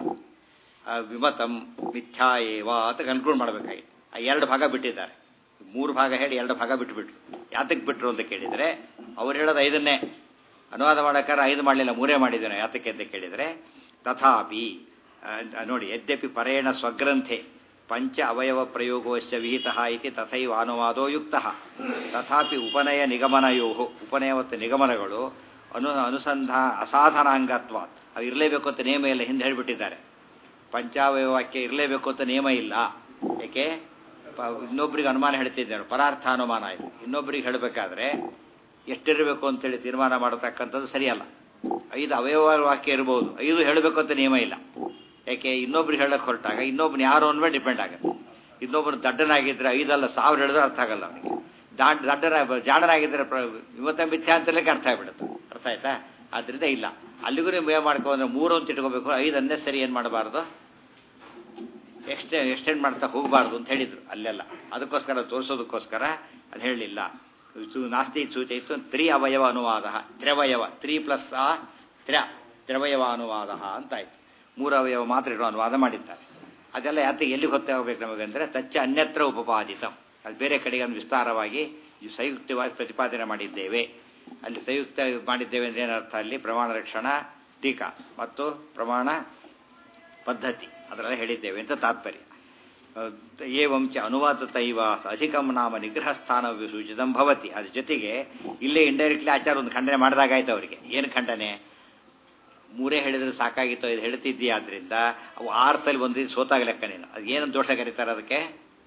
[SPEAKER 1] ವಿಮತಂ ಮಿಥ್ಯಾ ಏವ ಅಂತ ಕನ್ಕ್ಲೂಡ್ ಮಾಡಬೇಕಾಗಿತ್ತು ಆ ಎರಡು ಭಾಗ ಬಿಟ್ಟಿದ್ದಾರೆ ಮೂರು ಭಾಗ ಹೇಳಿ ಎರಡು ಭಾಗ ಬಿಟ್ಟುಬಿಟ್ರು ಯಾತಕ್ಕೆ ಬಿಟ್ರು ಅಂತ ಕೇಳಿದರೆ ಅವ್ರು ಹೇಳೋದು ಐದನ್ನೇ ಅನುವಾದ ಮಾಡೋಕ್ಕಾರ ಐದು ಮಾಡಲಿಲ್ಲ ಮೂರೇ ಮಾಡಿದ್ದೇನೆ ಯಾತಕ್ಕೆ ಅಂತ ಕೇಳಿದರೆ ತಥಾಪಿ ನೋಡಿ ಯದ್ಯಪಿ ಪರೇಣ ಸ್ವಗ್ರಂಥೆ ಪಂಚ ಅವಯವ ಪ್ರಯೋಗೋಶ್ಚ ವಿಹಿತ ಇತಿ ತಥೈವ ಅನುವಾದೋ ಯುಕ್ತ ತಥಾಪಿ ಉಪನಯ ನಿಗಮನಯೋ ಉಪನಯ ಮತ್ತು ನಿಗಮನಗಳು ಅನು ಅನುಸಂಧಾ ಅಸಾಧನಾಂಗತ್ವ ಅವು ಇರಲೇಬೇಕು ಅಂತ ನಿಯಮ ಇಲ್ಲ ಹಿಂದೆ ಹೇಳಿಬಿಟ್ಟಿದ್ದಾರೆ ಪಂಚಾವಯವಾಕ್ಯ ಇರಲೇಬೇಕು ಅಂತ ನಿಯಮ ಇಲ್ಲ ಏಕೆ ಇನ್ನೊಬ್ರಿಗೆ ಅನುಮಾನ ಹೇಳ್ತಿದ್ದೇನೆ ಪರಾರ್ಥ ಅನುಮಾನ ಇದು ಇನ್ನೊಬ್ರಿಗೆ ಹೇಳಬೇಕಾದ್ರೆ ಎಷ್ಟಿರಬೇಕು ಅಂತೇಳಿ ತೀರ್ಮಾನ ಮಾಡತಕ್ಕಂಥದ್ದು ಸರಿಯಲ್ಲ ಐದು ಅವಯವ ವಾಕ್ಯ ಇರ್ಬೋದು ಐದು ಹೇಳಬೇಕು ಅಂತ ನಿಯಮ ಇಲ್ಲ ಯಾಕೆ ಇನ್ನೊಬ್ರಿಗೆ ಹೇಳಕ್ಕೆ ಹೊರಟಾಗ ಇನ್ನೊಬ್ಬನ ಯಾರು ಅನ್ಮೇಲೆ ಡಿಪೆಂಡ್ ಆಗುತ್ತೆ ಇನ್ನೊಬ್ಬನು ದಡ್ಡನಾಗಿದ್ದರೆ ಐದಲ್ಲ ಸಾವಿರ ಹೇಳಿದ್ರೆ ಅರ್ಥ ಆಗಲ್ಲ ಅವನಿಗೆ ದಾಡ್ ದಡ್ಡನ ಜಾಡನಾಗಿದ್ದರೆ ಇವತ್ತ ಮಿಥ್ಯಾ ಅಂತಲೇ ಅರ್ಥ ಆಗ್ಬಿಡುತ್ತೆ ಅರ್ಥ ಆಯ್ತಾ ಆದ್ರಿಂದ ಇಲ್ಲ ಅಲ್ಲಿಗೂ ನೀವು ಏನು ಮಾಡ್ಕೊ ಅಂದ್ರೆ ಮೂರು ಅಂತ ಇಟ್ಕೋಬೇಕು ಐದು ಅನ್ನೇ ಸರಿ ಏನು ಮಾಡಬಾರ್ದು ಎಕ್ಸ್ಟೆ ಎಕ್ಸ್ಟೆಂಡ್ ಮಾಡ್ತಾ ಹೋಗಬಾರ್ದು ಅಂತ ಹೇಳಿದ್ರು ಅಲ್ಲೆಲ್ಲ ಅದಕ್ಕೋಸ್ಕರ ತೋರಿಸೋದಕ್ಕೋಸ್ಕರ ಅದು ಹೇಳಲಿಲ್ಲ ನಾಸ್ತಿ ಸೂಚಯಿತು ತ್ರಿ ಅವಯವ ಅನುವಾದ ತ್ರೆವಯವ ತ್ರೀ ಪ್ಲಸ್ ಆ ತ್ರ್ಯ ತ್ರೆವಯವ ಅನುವಾದ ಅಂತಾಯ್ತು ಮೂರು ಅವಯವ ಮಾತ್ರ ಇರೋ ಅನುವಾದ ಮಾಡಿದ್ದಾರೆ ಅದೆಲ್ಲ ಯಾಕೆ ಎಲ್ಲಿ ಗೊತ್ತಾಗಬೇಕು ನಮಗಂದ್ರೆ ತಚ್ಚ ಅನ್ಯತ್ರ ಉಪಪಾದಿತಂ ಅದು ಬೇರೆ ಕಡೆಗೆ ಒಂದು ವಿಸ್ತಾರವಾಗಿ ಸಂಯುಕ್ತವಾಗಿ ಪ್ರತಿಪಾದನೆ ಮಾಡಿದ್ದೇವೆ ಅಲ್ಲಿ ಸಂಯುಕ್ತ ಮಾಡಿದ್ದೇವೆ ಅಂದ್ರೆ ಏನರ್ಥ ಅಲ್ಲಿ ಪ್ರಮಾಣ ರಕ್ಷಣಾ ಟೀಕಾ ಮತ್ತು ಪ್ರಮಾಣ ಪದ್ಧತಿ ಅದರೆಲ್ಲ ಹೇಳಿದ್ದೇವೆ ಅಂತ ತಾತ್ಪರ್ಯ ಏವಂಚ ಅನುವಾದತೈವ ಅಧಿಕಂ ನಾಮ ನಿಗ್ರಹ ಸ್ಥಾನ ಸೂಚಿತಂ ಭವತಿ ಅದ್ರ ಜೊತೆಗೆ ಇಲ್ಲೇ ಇಂಡೈರೆಕ್ಟ್ಲಿ ಆಚಾರ ಒಂದು ಖಂಡನೆ ಮಾಡಿದಾಗಾಯ್ತು ಅವರಿಗೆ ಏನು ಖಂಡನೆ ಮೂರೇ ಹೇಳಿದ್ರೆ ಸಾಕಾಗಿತ್ತು ಇದು ಹೇಳ್ತಿದ್ದೀಯ ಆದ್ರಿಂದ ಅವು ಆರ್ತಲ್ಲಿ ಒಂದು ರೀತಿ ಸೋತಾಗ ಲೆಕ್ಕ ನೀನು ಅದು ಏನು ದೋಷ ಕರೀತಾರೆ ಅದಕ್ಕೆ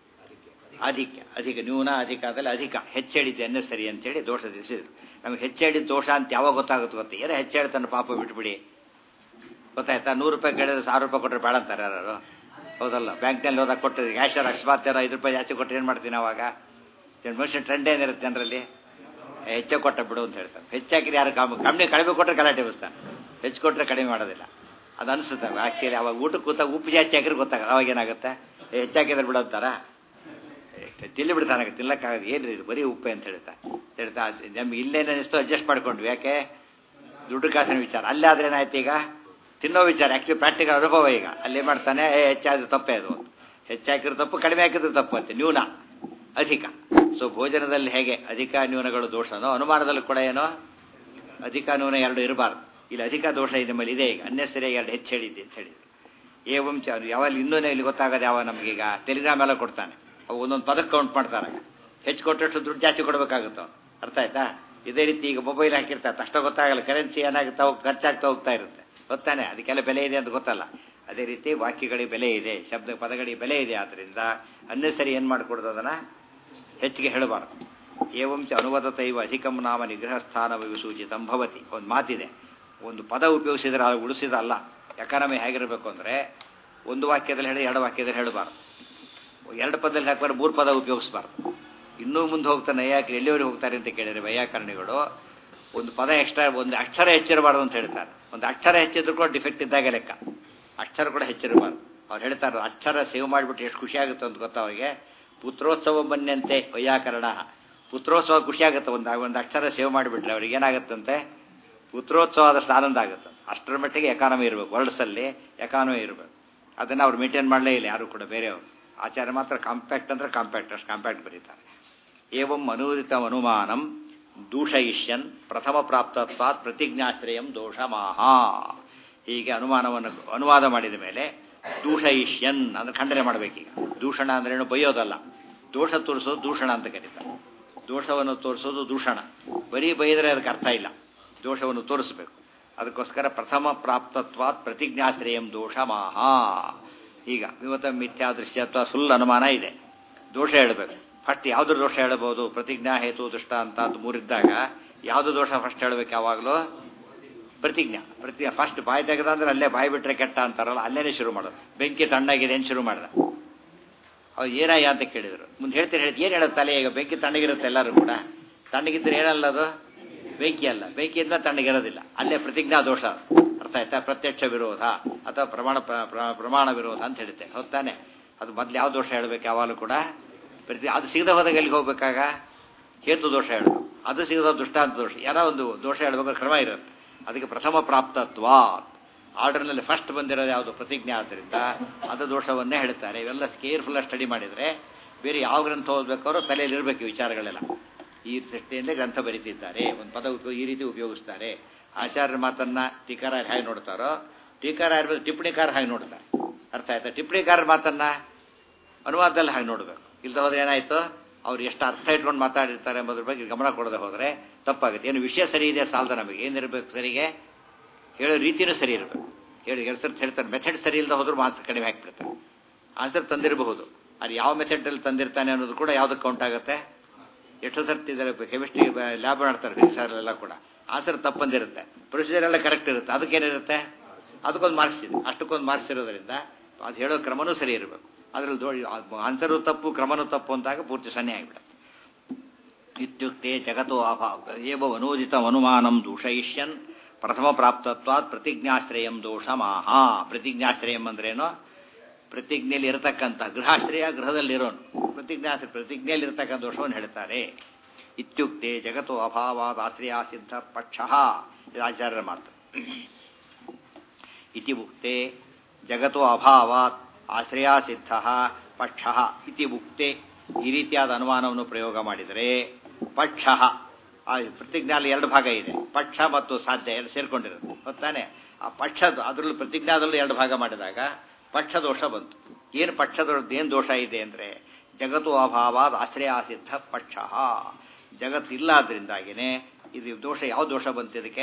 [SPEAKER 1] ಅಧಿಕ ಅಧಿಕ ನ್ಯೂನ ಅಧಿಕ ಆದಲ್ಲಿ ಅಧಿಕ ಹೆಚ್ಚೆಳಿದ್ದು ಎನ್ನೆ ಸರಿ ಅಂತೇಳಿ ದೋಷ ತಿಳಿಸಿದ್ರು ನಮ್ಗೆ ಹೆಚ್ಚೆಳಿದ ದೋಷ ಅಂತ ಯಾವಾಗ ಗೊತ್ತಾಗುತ್ತೆ ಗೊತ್ತಾ ಏನೋ ಹೆಚ್ಚೆಳ್ತಾನೆ ಪಾಪ ಬಿಟ್ಬಿಡಿ ಗೊತ್ತಾಯ್ತಾ ನೂರು ರೂಪಾಯಿ ಕೇಳಿದ್ರೆ ಸಾವಿರ ರೂಪಾಯಿ ಕೊಟ್ಟರೆ ಬೇಡ ಅಂತಾರೆ ಯಾರು ಹೌದಲ್ಲ ಬ್ಯಾಂಕ್ನಲ್ಲಿ ಹೋದಾಗ ಕೊಟ್ಟರೆ ಕ್ಯಾಶರ್ ಅಕಸ್ಮಾತ್ ಯಾರೋ ಐದು ರೂಪಾಯಿ ಜಾಸ್ತಿ ಕೊಟ್ಟರೆ ಏನು ಮಾಡ್ತೀನಿ ಅವಾಗ ಮನುಷ್ಯನ ಟ್ರೆಂಡ್ ಏನಿರುತ್ತೆ ಜನರಲ್ಲಿ ಹೆಚ್ಚೆ ಕೊಟ್ಟ ಬಿಡು ಅಂತ ಹೇಳ್ತಾರೆ ಹೆಚ್ಚಾಕಿದ್ರೆ ಯಾರು ಕಮ್ಮಿ ಕಡಿಮೆ ಕೊಟ್ಟರೆ ಗಲಾಟೆ ಬಸ್ತಾನೆ ಹೆಚ್ಚು ಕೊಟ್ಟರೆ ಕಡಿಮೆ ಮಾಡೋದಿಲ್ಲ ಅದು ಅನಿಸುತ್ತೆ ಆ್ಯಕ್ಚುಲಿ ಅವಾಗ ಊಟಕ್ಕೆ ಕೂತಾಗ ಉಪ್ಪು ಜಾಸ್ತಿ ಹಾಕಿದ್ರೆ ಗೊತ್ತಾಗಲ್ಲ ಅವಾಗ ಏನಾಗುತ್ತೆ ಹೆಚ್ಚಾಕಿದ್ರೆ ಬಿಡೋಂತಾರ ತಿಲ್ಲಿ ಬಿಡ್ತಾನೆ ತಿನ್ನಕ್ಕಾಗದು ಏನ್ರಿ ಇದು ಬರೀ ಉಪ್ಪೆ ಅಂತ ಹೇಳ್ತಾ ಹೇಳ್ತಾ ನಮ್ಗೆ ಇಲ್ಲೇನು ಅನಿಸ್ತು ಅಡ್ಜಸ್ಟ್ ಮಾಡ್ಕೊಂಡ್ವಿ ಯಾಕೆ ದುಡ್ಡು ಕಾಸಿನ ವಿಚಾರ ಅಲ್ಲೇ ಆದ್ರೆ ಏನಾಯ್ತು ಈಗ ತಿನ್ನೋ ವಿಚಾರ ಆ್ಯಕ್ಚುಲಿ ಪ್ರಾಕ್ಟಿಕಲ್ ಅನುಭವ ಈಗ ಅಲ್ಲಿ ಮಾಡ್ತಾನೆ ಹೆಚ್ಚಾದ್ರೆ ತಪ್ಪೇ ಅದು ಹೆಚ್ಚಾಕಿರೋ ತಪ್ಪು ಕಡಿಮೆ ಹಾಕಿದ್ರು ತಪ್ಪು ಅಂತೆ ನ್ಯೂನ ಅಧಿಕ ಸೊ ಭೋಜನದಲ್ಲಿ ಹೇಗೆ ಅಧಿಕ ನ್ಯೂನಗಳು ದೋಷನೋ ಅನುಮಾನದಲ್ಲಿ ಕೂಡ ಏನೋ ಅಧಿಕ ನ್ಯೂನ ಎರಡು ಇರಬಾರ್ದು ಇಲ್ಲಿ ಅಧಿಕ ದೋಷ ಇದೆ ಮೇಲೆ ಇದೆ ಈಗ ಅನ್ನೆಸರಿಯಾಗಿ ಎರಡು ಹೆಚ್ಚು ಹೇಳಿದ್ದೆ ಅಂತ ಹೇಳಿದ್ರು ಏವಂಚ ಯಾವಾಗ ಇನ್ನೂ ಇಲ್ಲಿ ಗೊತ್ತಾಗೋದು ಯಾವ ನಮಗೀಗ ಟೆಲಿಗ್ರಾಮ್ ಎಲ್ಲ ಕೊಡ್ತಾನೆ ಅವು ಒಂದೊಂದು ಪದಕ್ಕೆ ಕೌಂಟ್ ಮಾಡ್ತಾರೆ ಹೆಚ್ಚು ಕೊಟ್ಟಷ್ಟು ದುಡ್ಡು ಜಾಸ್ತಿ ಕೊಡಬೇಕಾಗುತ್ತೆ ಅರ್ಥ ಆಯ್ತಾ ಇದೇ ರೀತಿ ಈಗ ಮೊಬೈಲ್ ಹಾಕಿರ್ತಾರೆ ಅಷ್ಟ ಗೊತ್ತಾಗಲ್ಲ ಕರೆನ್ಸಿ ಏನಾಗುತ್ತಾ ಹೋಗಿ ಖರ್ಚಾಗ್ತಾ ಹೋಗ್ತಾ ಇರುತ್ತೆ ಗೊತ್ತಾನೆ ಅದಕ್ಕೆಲ್ಲ ಬೆಲೆ ಇದೆ ಅಂತ ಗೊತ್ತಲ್ಲ ಅದೇ ರೀತಿ ವಾಕ್ಯಗಳಿಗೆ ಬೆಲೆ ಇದೆ ಶಬ್ದ ಪದಗಳಿಗೆ ಬೆಲೆ ಇದೆ ಆದ್ದರಿಂದ ಅನ್ನೆಸರಿ ಏನು ಮಾಡಿಕೊಡೋದು ಅದನ್ನು ಹೆಚ್ಚಿಗೆ ಹೇಳಬಾರದು ಏವಂಚ ಅನುವಾದತೈವ ಅಧಿಕಂ ನಾಮ ನಿಗ್ರಹ ಸ್ಥಾನ ಸೂಚಿತಂ ಭವತಿ ಒಂದು ಮಾತಿದೆ ಒಂದು ಪದ ಉಪಯೋಗಿಸಿದ್ರೆ ಅದು ಉಳಿಸಿದಲ್ಲ ಎಕಾನಮಿ ಹೇಗಿರಬೇಕು ಅಂದರೆ ಒಂದು ವಾಕ್ಯದಲ್ಲಿ ಹೇಳಿ ಎರಡು ವಾಕ್ಯದಲ್ಲಿ ಹೇಳಬಾರ್ದು ಎರಡು ಪದದಲ್ಲಿ ಹಾಕ್ಬಾರ್ದು ಮೂರು ಪದ ಉಪಯೋಗಿಸಬಾರ್ದು ಇನ್ನೂ ಮುಂದೆ ಹೋಗ್ತಾನೆ ಯಾಕೆ ಎಲ್ಲಿವರೆಗೆ ಹೋಗ್ತಾರೆ ಅಂತ ಕೇಳಿದರೆ ವೈಯಾಕರಣಿಗಳು ಒಂದು ಪದ ಎಕ್ಸ್ಟ್ರಾ ಒಂದು ಅಕ್ಷರ ಹೆಚ್ಚಿರಬಾರ್ದು ಅಂತ ಹೇಳ್ತಾರೆ ಒಂದು ಅಕ್ಷರ ಹೆಚ್ಚಿದ್ರು ಕೂಡ ಡಿಫೆಕ್ಟ್ ಇದ್ದಾಗ ಲೆಕ್ಕ ಅಕ್ಷರ ಕೂಡ ಹೆಚ್ಚಿರಬಾರ್ದು ಅವ್ರು ಹೇಳ್ತಾರೆ ಅಕ್ಷರ ಸೇವ್ ಮಾಡಿಬಿಟ್ಟು ಎಷ್ಟು ಖುಷಿ ಆಗುತ್ತೆ ಅಂತ ಗೊತ್ತಾ ಅವರಿಗೆ ಪುತ್ರೋತ್ಸವ ಬನ್ನಿಯಂತೆ ವೈಯಾಕರಣ ಪುತ್ರೋತ್ಸವ ಖುಷಿ ಆಗುತ್ತೆ ಒಂದು ಒಂದು ಅಕ್ಷರ ಸೇವ್ ಮಾಡಿಬಿಟ್ರೆ ಅವ್ರಿಗೆ ಏನಾಗುತ್ತಂತೆ ಪುತ್ರೋತ್ಸವ ಆದಷ್ಟು ಆನಂದ ಆಗುತ್ತೆ ಅಷ್ಟರ ಮಟ್ಟಿಗೆ ಎಕಾನಮಿ ಇರಬೇಕು ವರ್ಲ್ಡ್ಸಲ್ಲಿ ಎಕಾನಮಿ ಇರಬೇಕು ಅದನ್ನು ಅವ್ರು ಮೇಂಟೈನ್ ಮಾಡಲೇ ಇಲ್ಲ ಯಾರು ಕೂಡ ಬೇರೆಯವರು ಆಚಾರ್ಯ ಮಾತ್ರ ಕಾಂಪ್ಯಾಕ್ಟ್ ಅಂದರೆ ಕಾಂಪ್ಯಾಕ್ಟ್ ಅಷ್ಟು ಕಾಂಪ್ಯಾಕ್ಟ್ ಬರೀತಾರೆ ಏವಂ ಅನೂದಿತ ಅನುಮಾನಂ ದೂಷಯಿಷ್ಯನ್ ಪ್ರಥಮ ಪ್ರಾಪ್ತತ್ವಾತ್ ಪ್ರತಿಜ್ಞಾಶ್ರಯಂ ದೋಷಮಾಹ ಹೀಗೆ ಅನುಮಾನವನ್ನು ಅನುವಾದ ಮಾಡಿದ ಮೇಲೆ ದೂಷಯಿಷ್ಯನ್ ಅಂದ್ರೆ ಖಂಡನೆ ಮಾಡಬೇಕೀಗ ದೂಷಣ ಅಂದ್ರೇನು ಬೈಯೋದಲ್ಲ ದೋಷ ತೋರಿಸೋದು ದೂಷಣ ಅಂತ ಕರೀತಾರೆ ದೋಷವನ್ನು ತೋರಿಸೋದು ದೂಷಣ ಬರೀ ಬೈದರೆ ಅದಕ್ಕೆ ಅರ್ಥ ಇಲ್ಲ ದೋಷವನ್ನು ತೋರಿಸಬೇಕು ಅದಕ್ಕೋಸ್ಕರ ಪ್ರಥಮ ಪ್ರಾಪ್ತತ್ವಾತ್ ಪ್ರತಿಜ್ಞಾಶ್ರಯಂ ದೋಷಮಾಹ ಈಗ ವಿವತ ಮಿಥ್ಯಾ ದೃಶ್ಯತ್ವ ಸುಳ್ಳು ಅನುಮಾನ ಇದೆ ದೋಷ ಹೇಳಬೇಕು ಫಸ್ಟ್ ಯಾವ್ದು ದೋಷ ಹೇಳಬಹುದು ಪ್ರತಿಜ್ಞಾ ಹೇತು ದುಷ್ಟ ಅಂತ ಅದು ಮೂರಿದ್ದಾಗ ಯಾವುದು ದೋಷ ಫಸ್ಟ್ ಹೇಳಬೇಕು ಯಾವಾಗಲೂ ಪ್ರತಿಜ್ಞಾ ಪ್ರತಿಜ್ಞಾ ಫಸ್ಟ್ ಬಾಯಿ ತೆಗೆದ ಅಂದ್ರೆ ಅಲ್ಲೇ ಬಾಯಿ ಬಿಟ್ರೆ ಕೆಟ್ಟ ಅಂತಾರಲ್ಲ ಅಲ್ಲೇನೆ ಶುರು ಮಾಡೋದು ಬೆಂಕಿ ತಣ್ಣಗಿದೆ ಅಂತ ಶುರು ಮಾಡ್ದ ಅವ್ರು ಏನಾಯ ಅಂತ ಕೇಳಿದ್ರು ಮುಂದೆ ಹೇಳ್ತೀರಿ ಹೇಳ್ತಿ ಏನು ಹೇಳೋದು ತಲೆ ಈಗ ಬೆಂಕಿ ತಣ್ಣಗಿರುತ್ತೆ ಎಲ್ಲರೂ ಕೂಡ ತಣ್ಣಗಿದ್ರೆ ಏನಲ್ಲ ಅದು ಬೆಂಕಿ ಅಲ್ಲ ಬೆಂಕಿಯಿಂದ ತಣ್ಣಗಿರೋದಿಲ್ಲ ಅಲ್ಲೇ ಪ್ರತಿಜ್ಞಾ ದೋಷ ಅರ್ಥ ಆಯ್ತಾ ಪ್ರತ್ಯಕ್ಷ ವಿರೋಧ ಅಥವಾ ಪ್ರಮಾಣ ಪ್ರಮಾಣ ವಿರೋಧ ಅಂತ ಹೇಳುತ್ತೆ ಹೊತ್ತಾನೆ ಅದು ಮೊದ್ಲು ಯಾವ ದೋಷ ಹೇಳಬೇಕು ಯಾವಾಗಲೂ ಕೂಡ ಪ್ರತಿ ಅದು ಸಿಗದ ಹೋದಾಗ ಎಲ್ಲಿಗೆ ಹೋಗ್ಬೇಕಾಗ ಹೇತು ದೋಷ ಹೇಳಬೇಕು ಅದು ಸಿಗದ ದುಷ್ಟಾಂತ ದೋಷ ಏನೋ ಒಂದು ದೋಷ ಹೇಳಬೇಕಾದ್ರೆ ಕ್ರಮ ಇರುತ್ತೆ ಅದಕ್ಕೆ ಪ್ರಥಮ ಪ್ರಾಪ್ತತ್ವ ಆರ್ಡರ್ನಲ್ಲಿ ಫಸ್ಟ್ ಬಂದಿರೋದು ಯಾವುದು ಪ್ರತಿಜ್ಞೆ ಆದ್ದರಿಂದ ಅದು ದೋಷವನ್ನೇ ಹೇಳ್ತಾರೆ ಇವೆಲ್ಲ ಕೇರ್ಫುಲ್ ಸ್ಟಡಿ ಮಾಡಿದರೆ ಬೇರೆ ಯಾವ ಗ್ರಂಥ ಓದಬೇಕಾದ್ರೂ ತಲೆಯಲ್ಲಿ ಇರಬೇಕು ವಿಚಾರಗಳೆಲ್ಲ ಈ ದೃಷ್ಟಿಯಿಂದ ಗ್ರಂಥ ಬರೀತಿದ್ದಾರೆ ಒಂದು ಪದ ಈ ರೀತಿ ಉಪಯೋಗಿಸ್ತಾರೆ ಆಚಾರ್ಯರ ಮಾತನ್ನ ಟೀಕಾರ ಹೇಗೆ ನೋಡ್ತಾರೋ ಟೀಕಾರ ಇರ್ಬೇಕು ಟಿಪ್ಪಣಿಕಾರ ಹಾಗೆ ನೋಡ್ತಾರೆ ಅರ್ಥ ಆಯ್ತಾ ಟಿಪ್ಪಣಿಕಾರ ಮಾತನ್ನ ಅನುವಾದದಲ್ಲಿ ಹಾಗೆ ನೋಡಬೇಕು ಇಲ್ದ ಹೋದ್ರೆ ಏನಾಯ್ತು ಅವ್ರು ಎಷ್ಟು ಅರ್ಥ ಇಟ್ಕೊಂಡು ಮಾತಾಡಿರ್ತಾರೆ ಎಂಬುದ್ರ ಬಗ್ಗೆ ಗಮನ ಕೊಡದೆ ಹೋದರೆ ತಪ್ಪಾಗುತ್ತೆ ಏನು ವಿಷಯ ಸರಿ ಇದೆ ಸಾಲದ ನಮಗೆ ಏನಿರಬೇಕು ಸರಿಗೆ ಹೇಳೋ ರೀತಿಯೂ ಸರಿ ಇರಬೇಕು ಹೇಳಿ ಎರಡು ಸರ್ತಿ ಹೇಳ್ತಾರೆ ಮೆಥಡ್ ಸರಿ ಇಲ್ಲದೆ ಹೋದ್ರೂ ಆನ್ಸರ್ ಕಡಿಮೆ ಹಾಕ್ಬಿಡ್ತಾರೆ ಆನ್ಸರ್ ತಂದಿರಬಹುದು ಅದು ಯಾವ ಮೆಥಡಲ್ಲಿ ತಂದಿರ್ತಾನೆ ಅನ್ನೋದು ಕೂಡ ಯಾವುದಕ್ಕೆ ಕೌಂಟ್ ಆಗುತ್ತೆ ಎಷ್ಟು ಸರ್ತಿ ಇದ್ದಾರೆ ಕೆಮಿಸ್ಟ್ರಿ ಲ್ಯಾಬ್ ಮಾಡ್ತಾರೆ ಫಿಸಿಕ್ಸ್ ಎಲ್ಲ ಕೂಡ ಆನ್ಸರ್ ತಪ್ಪಂದಿರುತ್ತೆ ಪ್ರೊಸೀಜರ್ ಎಲ್ಲ ಕರೆಕ್ಟ್ ಇರುತ್ತೆ ಅದಕ್ಕೇನಿರುತ್ತೆ ಅದಕ್ಕೊಂದು ಮಾರ್ಕ್ಸ್ ಇದೆ ಅಷ್ಟಕ್ಕೊಂದು ಮಾರ್ಕ್ಸ್ ಇರೋದ್ರಿಂದ ಅದು ಹೇಳೋ ಕ್ರಮನೂ ಸರಿ ಇರಬೇಕು ಅದರಲ್ಲಿ ದೋ ಆನ್ಸರು ತಪ್ಪು ಕ್ರಮನೂ ತಪ್ಪು ಅಂತಾಗ ಪೂರ್ತಿ ಸನ್ನೆ ಆಗಿಬಿಡುತ್ತೆ ಇತ್ಯುಕ್ತೆ ಜಗತ್ತೋ ಅಭಾವ ಏವ ಅನೂದಿತ ಅನುಮಾನಂ ದೂಷಯಿಷ್ಯನ್ ಪ್ರಥಮ ಪ್ರಾಪ್ತತ್ವಾತ್ ಪ್ರತಿಜ್ಞಾಶ್ರಯಂ ದೋಷಮಾಹ ಪ್ರತಿಜ್ಞಾಶ್ರಯಂ ಅಂದ್ರೇನು ಪ್ರತಿಜ್ಞೆಯಲ್ಲಿ ಇರತಕ್ಕಂಥ ಗೃಹಾಶ್ರಯ ಗೃಹದಲ್ಲಿರೋನು ಪ್ರತಿಜ್ಞಾಶ್ರಯ ಪ್ರತಿಜ್ಞೆಯಲ್ಲಿ ಇರತಕ್ಕಂಥ ದೋಷವನ್ನು ಹೇಳ್ತಾರೆ ಇತ್ಯುಕ್ತೆ ಜಗತ್ತು ಅಭಾವಾದ ಆಶ್ರಯ ಸಿದ್ಧ ಪಕ್ಷ ಇದು ಆಚಾರ್ಯರ ಮಾತು ಇತಿ ಉಕ್ತೆ ಜಗತ್ತು ಅಭಾವಾತ್ ಆಶ್ರಯ ಸಿದ್ಧ ಪಕ್ಷ ಇತಿ ಉಕ್ತೆ ಈ ರೀತಿಯಾದ ಅನುಮಾನವನ್ನು ಪ್ರಯೋಗ ಮಾಡಿದರೆ ಪಕ್ಷ ಆ ಪ್ರತಿಜ್ಞಾಲಿ ಎರಡು ಭಾಗ ಇದೆ ಪಕ್ಷ ಮತ್ತು ಸಾಧ್ಯ ಎರಡು ಸೇರ್ಕೊಂಡಿರುತ್ತೆ ಗೊತ್ತಾನೆ ಆ ಪಕ್ಷದ ಅದರಲ್ಲೂ ಪ್ರತಿಜ್ಞಾದಲ್ಲೂ ಎರಡು ಭಾಗ ಮಾಡಿದಾಗ ಪಕ್ಷ ದೋಷ ಬಂತು ಏನು ಪಕ್ಷದ ಏನು ದೋಷ ಇದೆ ಅಂದರೆ ಜಗತ್ತು ಅಭಾವಾದ ಆಶ್ರಯ ಸಿದ್ಧ ಪಕ್ಷ ಜಗತ್ತು ಇಲ್ಲ ಆದ್ರಿಂದಾಗಿನೇ ಇದು ದೋಷ ಯಾವ ದೋಷ ಬಂತು ಇದಕ್ಕೆ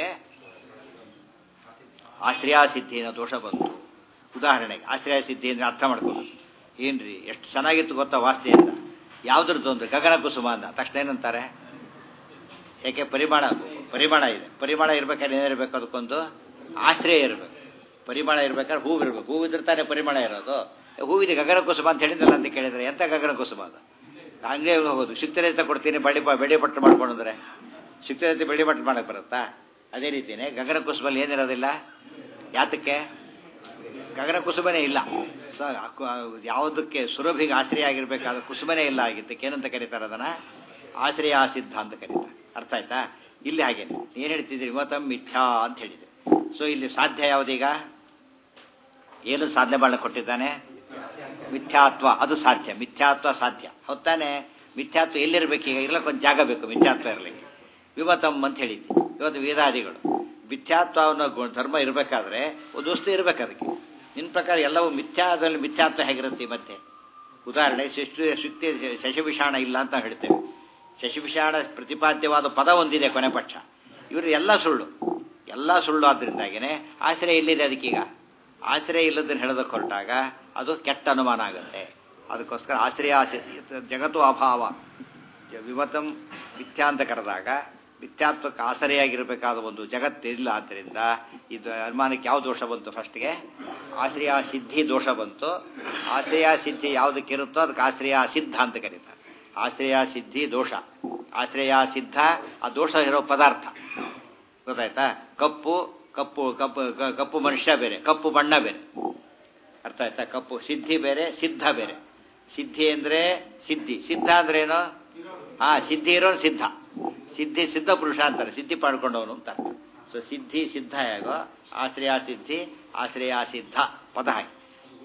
[SPEAKER 1] ಆಶ್ರಯ ಸಿದ್ಧಿನ ದೋಷ ಬಂತು ಉದಾಹರಣೆಗೆ ಆಶ್ರಯ ಸಿದ್ಧಿ ಅಂದರೆ ಅರ್ಥ ಮಾಡ್ಕೊಂಡು ಏನ್ರಿ ಎಷ್ಟು ಚೆನ್ನಾಗಿತ್ತು ಗೊತ್ತಾ ವಾಸ್ತೆ ಅಂತ ಯಾವ್ದ್ರದ್ದು ಅಂದ್ರೆ ಗಗನ ಕುಸುಮ ಅಂತ ತಕ್ಷಣ ಏನಂತಾರೆ ಯಾಕೆ ಪರಿಮಾಣ ಪರಿಮಾಣ ಇದೆ ಪರಿಮಾಣ ಇರ್ಬೇಕಾದ್ರೆ ಏನಿರಬೇಕು ಅದಕ್ಕೊಂದು ಆಶ್ರಯ ಇರಬೇಕು ಪರಿಮಾಣ ಇರ್ಬೇಕಾದ್ರೆ ಹೂವು ಇರಬೇಕು ಹೂವು ಇದ್ರೆ ತಾನೇ ಪರಿಮಾಣ ಇರೋದು ಹೂವಿದೆ ಗಗನ ಕುಸುಮ ಅಂತ ಹೇಳಿದ್ರಲ್ಲ ಅಂತ ಕೇಳಿದ್ರೆ ಎಂತ ಗಗನ ಕುಸುಮ ಅದು ಅಂಗಡಿಗೆ ಹೋಗೋದು ಸಿಕ್ತರೇತ ಕೊಡ್ತೀನಿ ಬಳ್ಳಿ ಬೆಳ್ಳಿ ಬಟ್ಟಲು ಮಾಡ್ಕೊಂಡ್ರೆ ಸಿಕ್ತರೇತಿ ಬೆಳ್ಳಿ ಬಟ್ಟಲು ಮಾಡಕ್ಕೆ ಬರುತ್ತಾ ಅದೇ ರೀತಿಯೇ ಗಗನ ಕುಸುಮಲ್ಲಿ ಏನಿರೋದಿಲ್ಲ ಯಾತಕ್ಕೆ ಗಗನ ಕುಸುಮನೇ ಇಲ್ಲ ಸೊ ಯಾವುದಕ್ಕೆ ಸುರಭಿಗೆ ಆಶ್ರಯ ಆಗಿರ್ಬೇಕಾದ ಕುಸುಮನೇ ಇಲ್ಲ ಆಗಿದ್ದಕ್ಕೆ ಏನಂತ ಕರೀತಾರೆ ಅದನ್ನ ಆಶ್ರಯ ಸಿದ್ಧ ಅಂತ ಕರೀತಾರೆ ಅರ್ಥ ಆಯ್ತಾ ಇಲ್ಲಿ ಹಾಗೆ ಏನು ಹೇಳ್ತಿದ್ರಿ ಇವತ್ತಂ ಮಿಥ್ಯಾ ಅಂತ ಹೇಳಿದೆ ಸೊ ಇಲ್ಲಿ ಸಾಧ್ಯ ಯಾವುದೀಗ ಏನು ಸಾಧನೆ ಮಾಡಲು ಕೊಟ್ಟಿದ್ದಾನೆ ಮಿಥ್ಯಾತ್ವ ಅದು ಸಾಧ್ಯ ಮಿಥ್ಯಾತ್ವ ಸಾಧ್ಯ ಹೊತ್ತಾನೆ ಮಿಥ್ಯಾತ್ವ ಎಲ್ಲಿರ್ಬೇಕೀಗ ಇರ್ಲಕ್ಕೆ ಒಂದು ಜಾಗ ಬೇಕು ಮಿಥ್ಯಾತ್ವ ಇರಲಿಕ್ಕೆ ವಿಮತಂ ಅಂತ ಹೇಳಿದ್ವಿ ಇವತ್ತು ವೇದಾದಿಗಳು ಮಿಥ್ಯಾತ್ವ ಅನ್ನೋ ಧರ್ಮ ಇರಬೇಕಾದ್ರೆ ಒಂದು ವಸ್ತು ಇರಬೇಕು ಅದಕ್ಕೆ ನಿನ್ನ ಪ್ರಕಾರ ಎಲ್ಲವೂ ಮಿಥ್ಯಾದಲ್ಲಿ ಮಿಥ್ಯಾತ್ವ ಹೇಗಿರುತ್ತೆ ಮತ್ತೆ ಉದಾಹರಣೆ ಶಿಸ್ತು ಶುಕ್ತಿ ಶಶಿವಿಷಾಣ ಇಲ್ಲ ಅಂತ ಹೇಳ್ತೇವೆ ಶಶಿವಿಷಾಣ ಪ್ರತಿಪಾದ್ಯವಾದ ಪದ ಒಂದಿದೆ ಕೊನೆ ಪಕ್ಷ ಇವರು ಎಲ್ಲ ಸುಳ್ಳು ಎಲ್ಲ ಸುಳ್ಳು ಆದ್ದರಿಂದಾಗಿನೇ ಆಶ್ರಯ ಎಲ್ಲಿದೆ ಅದಕ್ಕೀಗ ಆಶ್ರಯ ಇಲ್ಲದನ್ನು ಹೇಳೋದಕ್ಕೆ ಹೊರಟಾಗ ಅದು ಕೆಟ್ಟ ಅನುಮಾನ ಆಗುತ್ತೆ ಅದಕ್ಕೋಸ್ಕರ ಆಶ್ರಯ ಜಗತ್ತು ಅಭಾವ ವಿಮತಂ ಮಿಥ್ಯಾ ಅಂತ ಕರೆದಾಗ ಮಿಥ್ಯಾತ್ವಕ್ಕೆ ಆಸರೆಯಾಗಿರಬೇಕಾದ ಒಂದು ಜಗತ್ತಿಲ್ಲ ಆದ್ದರಿಂದ ಇದು ಅನುಮಾನಕ್ಕೆ ಯಾವ ದೋಷ ಬಂತು ಫಸ್ಟ್ಗೆ ಆಶ್ರಯ ಸಿದ್ಧಿ ದೋಷ ಬಂತು ಆಶ್ರಯ ಸಿದ್ಧಿ ಯಾವುದಕ್ಕಿರುತ್ತೋ ಅದಕ್ಕೆ ಆಶ್ರಯ ಸಿದ್ಧ ಅಂತ ಕರೀತಾರೆ ಆಶ್ರಯ ಸಿದ್ಧಿ ದೋಷ ಆಶ್ರಯ ಸಿದ್ಧ ಆ ದೋಷ ಇರೋ ಪದಾರ್ಥ ಗೊತ್ತಾಯ್ತಾ ಕಪ್ಪು ಕಪ್ಪು ಕಪ್ಪು ಕಪ್ಪು ಮನುಷ್ಯ ಬೇರೆ ಕಪ್ಪು ಬಣ್ಣ ಬೇರೆ ಅರ್ಥ ಆಯ್ತಾ ಕಪ್ಪು ಸಿದ್ಧಿ ಬೇರೆ ಸಿದ್ಧ ಬೇರೆ ಸಿದ್ಧಿ ಅಂದ್ರೆ ಸಿದ್ಧಿ ಸಿದ್ಧ ಅಂದ್ರೆ ಏನು ಹಾ ಸಿದ್ಧಿ ಇರೋನು ಸಿದ್ಧ ಸಿದ್ಧಿ ಸಿದ್ಧ ಪುರುಷ ಅಂತಾರೆ ಸಿದ್ಧಿ ಪಡ್ಕೊಂಡವನು ಅಂತ ಸೊ ಸಿದ್ಧಿ ಸಿದ್ಧ ಹೇಗೋ ಆಶ್ರಯ ಸಿದ್ಧಿ ಆಶ್ರಯ ಸಿದ್ಧ ಪದ ಹಾಗೆ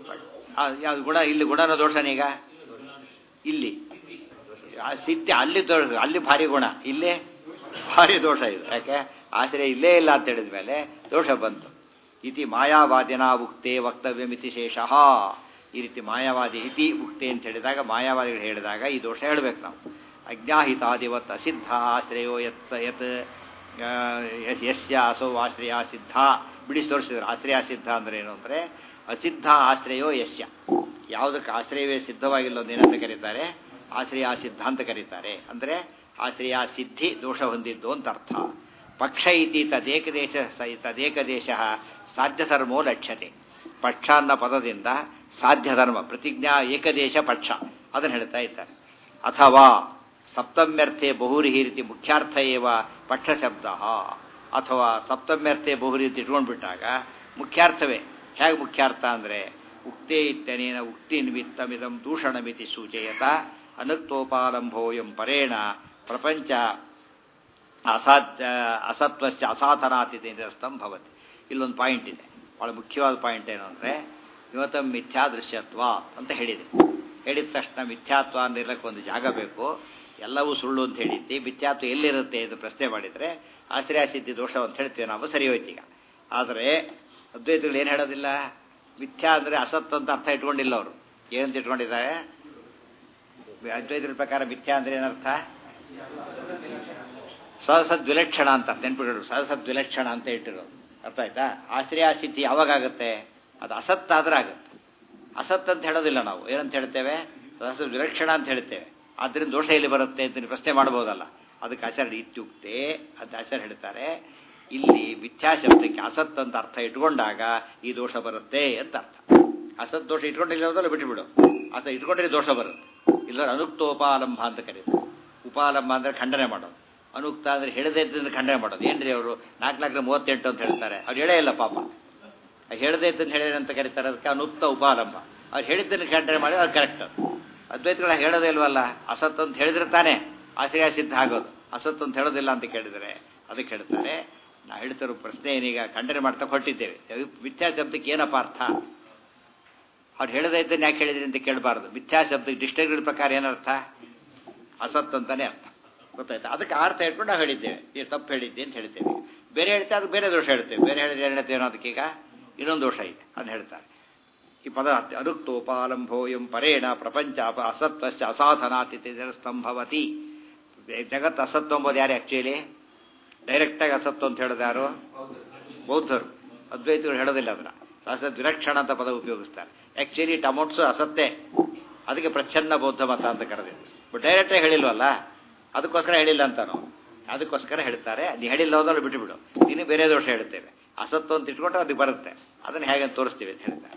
[SPEAKER 1] ಯಾವ್ದು ಗುಣ ಇಲ್ಲಿ ಗುಣನ ದೋಷನೀಗ ಇಲ್ಲಿ ಆ ಸಿದ್ಧಿ ಅಲ್ಲಿ ದೋಷ ಅಲ್ಲಿ ಭಾರಿ ಗುಣ ಇಲ್ಲಿ ಭಾರಿ ದೋಷ ಇದು ಯಾಕೆ ಆಶ್ರಯ ಇಲ್ಲೇ ಇಲ್ಲ ಅಂತ ಹೇಳಿದ ಮೇಲೆ ದೋಷ ಬಂತು ಇತಿ ಮಾಯಾವಾದಿನ ಉಕ್ತೆ ವಕ್ತವ್ಯ ಮಿತಿ ಶೇಷಃ ಈ ರೀತಿ ಮಾಯಾವಾದಿ ಇತಿ ಉಕ್ತೆ ಅಂತ ಹೇಳಿದಾಗ ಮಾಯಾವಾದಿಗಳು ಹೇಳಿದಾಗ ಈ ದೋಷ ಹೇಳ್ಬೇಕು ನಾವು ಅಜ್ಞಾಹಿತಾದಿವತ್ ಅಸಿದ್ಧ ಆಶ್ರಯೋ ಯತ್ ಯತ್ ಆ, ಯಸ್- ಯಸ್ಯ ಅಸೋ ಆಶ್ರಯ ಸಿದ್ಧ ಬಿಡಿಸಿ ತೋರಿಸಿದ್ರು ಆಶ್ರಯ ಸಿದ್ಧ ಅಂದ್ರೆ ಏನು ಅಂದರೆ ಅಸಿದ್ಧ ಆಶ್ರಯೋ ಯಸ್ಯ ಯಾವುದಕ್ಕೆ ಆಶ್ರಯವೇ ಸಿದ್ಧವಾಗಿಲ್ಲ ಅಂತ ಏನಂತ ಕರೀತಾರೆ ಆಶ್ರಯ ಸಿದ್ಧ ಅಂತ ಕರೀತಾರೆ ಅಂದರೆ ಆಶ್ರಯ ಸಿದ್ಧಿ ದೋಷ ಹೊಂದಿದ್ದು ಅಂತ ಅರ್ಥ ಪಕ್ಷ ಇತಿ ತದೇಕದೇಶ ಸ- ತದೇಕದೇಶ ಸಾಧ್ಯ ಧರ್ಮೋ ಲಕ್ಷ್ಯತೆ ಪಕ್ಷ ಅನ್ನೋ ಪದದಿಂದ ಸಾಧ್ಯ ಧರ್ಮ ಪ್ರತಿಜ್ಞಾ ಏಕದೇಶ ಪಕ್ಷ ಅದನ್ನು ಹೇಳ್ತಾ ಇದ್ದಾರೆ ಅಥವಾ ಸಪ್ತಮ್ಯರ್ಥೆ ಬಹುರಿ ರೀತಿ ಮುಖ್ಯಾರ್ಥ ಏವ ಪಕ್ಷ ಶಬ್ದ ಅಥವಾ ಸಪ್ತಮ್ಯರ್ಥೆ ಬಹುರಿ ರೀತಿ ಇಟ್ಕೊಂಡ್ಬಿಟ್ಟಾಗ ಮುಖ್ಯಾರ್ಥವೇ ಹೇಗೆ ಮುಖ್ಯಾರ್ಥ ಅಂದರೆ ಉಕ್ತೇ ಇತ್ಯನೇನ ಉಕ್ತಿ ನಿಮಿತ್ತಮಿದಂ ದೂಷಣಮಿತಿ ಸೂಚಯತ ಅನುಕ್ತೋಪಾಲಂಭೋಯಂ ಪರೇಣ ಪ್ರಪಂಚ ಅಸಾಧ್ಯ ಅಸತ್ವಸ್ಯ ಅಸಾಧನಾತಿ ನಿರಸ್ತಂ ಭವತಿ ಇಲ್ಲೊಂದು ಪಾಯಿಂಟ್ ಇದೆ ಭಾಳ ಮುಖ್ಯವಾದ ಪಾಯಿಂಟ್ ಏನು ಅಂದರೆ ಇವತ್ತಂ ಮಿಥ್ಯಾ ದೃಶ್ಯತ್ವ ಅಂತ ಹೇಳಿದೆ ಹೇಳಿದ ತಕ್ಷಣ ಮಿಥ್ಯಾತ್ವ ಅಂದಿರಕ್ಕೆ ಒಂದು ಜಾಗ ಬೇಕು ಎಲ್ಲವೂ ಸುಳ್ಳು ಅಂತ ಹೇಳಿದ್ದಿ ಮಿಥ್ಯಾತ್ವ ಎಲ್ಲಿರುತ್ತೆ ಎಂದು ಪ್ರಶ್ನೆ ಮಾಡಿದರೆ ಆಶ್ರಯ ಸಿದ್ಧಿ ದೋಷ ಅಂತ ಹೇಳ್ತೇವೆ ನಾವು ಸರಿ ಹೋಯ್ತು ಈಗ ಆದರೆ ಅದ್ವೈತಗಳು ಏನು ಹೇಳೋದಿಲ್ಲ ಮಿಥ್ಯಾ ಅಂದರೆ ಅಸತ್ ಅಂತ ಅರ್ಥ ಇಟ್ಕೊಂಡಿಲ್ಲ ಅವರು ಏನಂತ ಇಟ್ಕೊಂಡಿದ್ದಾರೆ ಅದ್ವೈತರ ಪ್ರಕಾರ ಮಿಥ್ಯಾ ಅಂದರೆ ಏನರ್ಥ ಸಹಸದ್ವಿಲಕ್ಷಣ ಅಂತ ನೆನ್ಪಿಡೋರು ಸಹಸದ್ವಿಲಕ್ಷಣ ಅಂತ ಇಟ್ಟಿರೋದು ಅರ್ಥ ಆಯ್ತಾ ಆಶ್ರಯ ಸಿದ್ಧಿ ಯಾವಾಗ ಆಗುತ್ತೆ ಅದು ಅಸತ್ ಆದ್ರೆ ಆಗುತ್ತೆ ಅಸತ್ ಅಂತ ಹೇಳೋದಿಲ್ಲ ನಾವು ಏನಂತ ಹೇಳ್ತೇವೆ ಸಹಸದ್ ವಿಲಕ್ಷಣ ಅಂತ ಹೇಳ್ತೇವೆ ಆದ್ದರಿಂದ ದೋಷ ಎಲ್ಲಿ ಬರುತ್ತೆ ಅಂತ ನೀವು ಪ್ರಶ್ನೆ ಮಾಡ್ಬೋದಲ್ಲ ಅದಕ್ಕೆ ಆಚಾರ್ಯ ಇತ್ಯುಕ್ತೆ ಅಂತ ಆಚಾರ್ಯ ಹೇಳ್ತಾರೆ ಇಲ್ಲಿ ಮಿಥ್ಯಾ ಶಬ್ದಕ್ಕೆ ಅಸತ್ ಅಂತ ಅರ್ಥ ಇಟ್ಕೊಂಡಾಗ ಈ ದೋಷ ಬರುತ್ತೆ ಅಂತ ಅರ್ಥ ಅಸತ್ ದೋಷ ಇಟ್ಕೊಂಡಿಲ್ಲದಲ್ಲ ಬಿಟ್ಟುಬಿಡು ಅಸ ಇಟ್ಕೊಂಡ್ರೆ ದೋಷ ಬರುತ್ತೆ ಇಲ್ಲ ಅನುಕ್ತೋಪಾಲಂಬ ಅಂತ ಕರೀತಾರೆ ಉಪಾಲಂಬ ಅಂದ್ರೆ ಖಂಡನೆ ಮಾಡೋದು ಅನುಕ್ತ ಅಂದ್ರೆ ಹೇಳದೇ ಇದ್ದಂದ್ರೆ ಖಂಡನೆ ಮಾಡೋದು ಏನ್ರಿ ಅವರು ನಾಲ್ಕು ನಾಲ್ಕು ಮೂವತ್ತೆಂಟು ಅಂತ ಹೇಳ್ತಾರೆ ಅವ್ರು ಹೇಳೇ ಇಲ್ಲ ಪಾಪ ಹೇಳದೇ ಇದ್ದಂತ ಹೇಳಿದ್ರೆ ಅಂತ ಕರೀತಾರೆ ಅದಕ್ಕೆ ಅನುಕ್ತ ಉಪಾಲಂಬ ಅವ್ರು ಹೇಳಿದ್ದನ್ನು ಖಂಡನೆ ಮಾಡಿ ಅವ್ರು ಕರೆಕ್ಟ್ ಅದ್ವೈತಗಳ ಹೇಳೋದೇ ಇಲ್ವಲ್ಲ ಅಸತ್ ಅಂತ ಹೇಳಿದ್ರೆ ತಾನೇ ಆಶ್ರಯ ಸಿದ್ಧ ಆಗೋದು ಅಸತ್ ಅಂತ ಹೇಳೋದಿಲ್ಲ ಅಂತ ಕೇಳಿದರೆ ಅದಕ್ಕೆ ಹೇಳ್ತಾರೆ ನಾ ಹೇಳ್ತಿರೋ ಪ್ರಶ್ನೆ ಏನೀಗ ಖಂಡನೆ ಮಾಡ್ತಾ ಹೊಟ್ಟಿದ್ದೇವೆ ಮಿಥ್ಯಾ ಶಬ್ದಕ್ಕೆ ಏನಪ್ಪ ಅರ್ಥ ಅವ್ರು ಹೇಳದೇ ಇದ್ದನ್ನು ಯಾಕೆ ಹೇಳಿದ್ರಿ ಅಂತ ಕೇಳಬಾರ್ದು ಮಿಥ್ಯಾ ಶಬ್ದಕ್ಕೆ ಡಿಕ್ಷನರಿ ಪ್ರಕಾರ ಏನರ್ಥ ಅಸತ್ ಅಂತಾನೆ ಅರ್ಥ ಗೊತ್ತಾಯ್ತಾ ಅದಕ್ಕೆ ಅರ್ಥ ಹೇಳ್ಕೊಂಡು ನಾವು ಹೇಳಿದ್ದೇವೆ ನೀವು ತಪ್ಪು ಹೇಳಿದ್ದೆ ಅಂತ ಹೇಳ್ತೇವೆ ಬೇರೆ ಹೇಳ್ತೇವೆ ಅದು ಬೇರೆ ದೋಷ ಹೇಳ್ತೇವೆ ಬೇರೆ ಹೇಳಿದ್ರೆ ಏನು ಹೇಳ್ತೇವೆ ಅದಕ್ಕೀಗ ಇನ್ನೊಂದು ದೋಷ ಇದೆ ಅದನ್ನ ಹೇಳ್ತಾರೆ ಈ ಪದ ಅನುಕ್ತೋಪಾಲಂಭೋಯಂ ಪರೇಣ ಪ್ರಪಂಚ ಅಪ- ಅಸತ್ವಸ್ಯ ಅಸಾಧನಾತಿ ಸ್ತಂಭವತಿ ಜಗತ್ ಅಸತ್ವ ಎಂಬುದು ಯಾರು ಆ್ಯಕ್ಚುಲಿ ಡೈರೆಕ್ಟಾಗಿ ಅಸತ್ವ ಅಂತ ಹೇಳೋದು ಯಾರು ಬೌದ್ಧರು ಅದ್ವೈತಗಳು ಹೇಳೋದಿಲ್ಲ ಅದನ್ನ ಅಸತ್ ವಿಲಕ್ಷಣ ಅಂತ ಪದ ಉಪಯೋಗಿಸ್ತಾರೆ ಆ್ಯಕ್ಚುಲಿ ಟಮೋಟ್ಸು ಅಸತ್ತೇ ಅದಕ್ಕೆ ಪ್ರಚ್ಛನ್ನ ಬೌದ್ಧ ಮತ ಅಂತ ಕರೆದಿದ್ದು ಬಟ್ ಡೈರೆಕ್ಟಾಗಿ ಹೇಳಿಲ್ವಲ್ಲ ಅದಕ್ಕೋಸ್ಕರ ಹೇಳಿಲ್ಲ ಅಂತ ನಾವು ಅದಕ್ಕೋಸ್ಕರ ಹೇಳ್ತಾರೆ ಅದು ಹೇಳಿಲ್ಲ ಹೋದ್ರೆ ಬಿಟ್ಟುಬಿಡು ಇನ್ನು ಬೇರೆ ದೋಷ ಹೇಳ್ತೇವೆ ಅಸತ್ತು ಅಂತ ಇಟ್ಕೊಂಡ್ರೆ ಅದಕ್ಕೆ ಬರುತ್ತೆ ಅದನ್ನು ಹೇಗೆ ಅಂತ ತೋರಿಸ್ತೀವಿ ಅಂತ ಹೇಳ್ತಾರೆ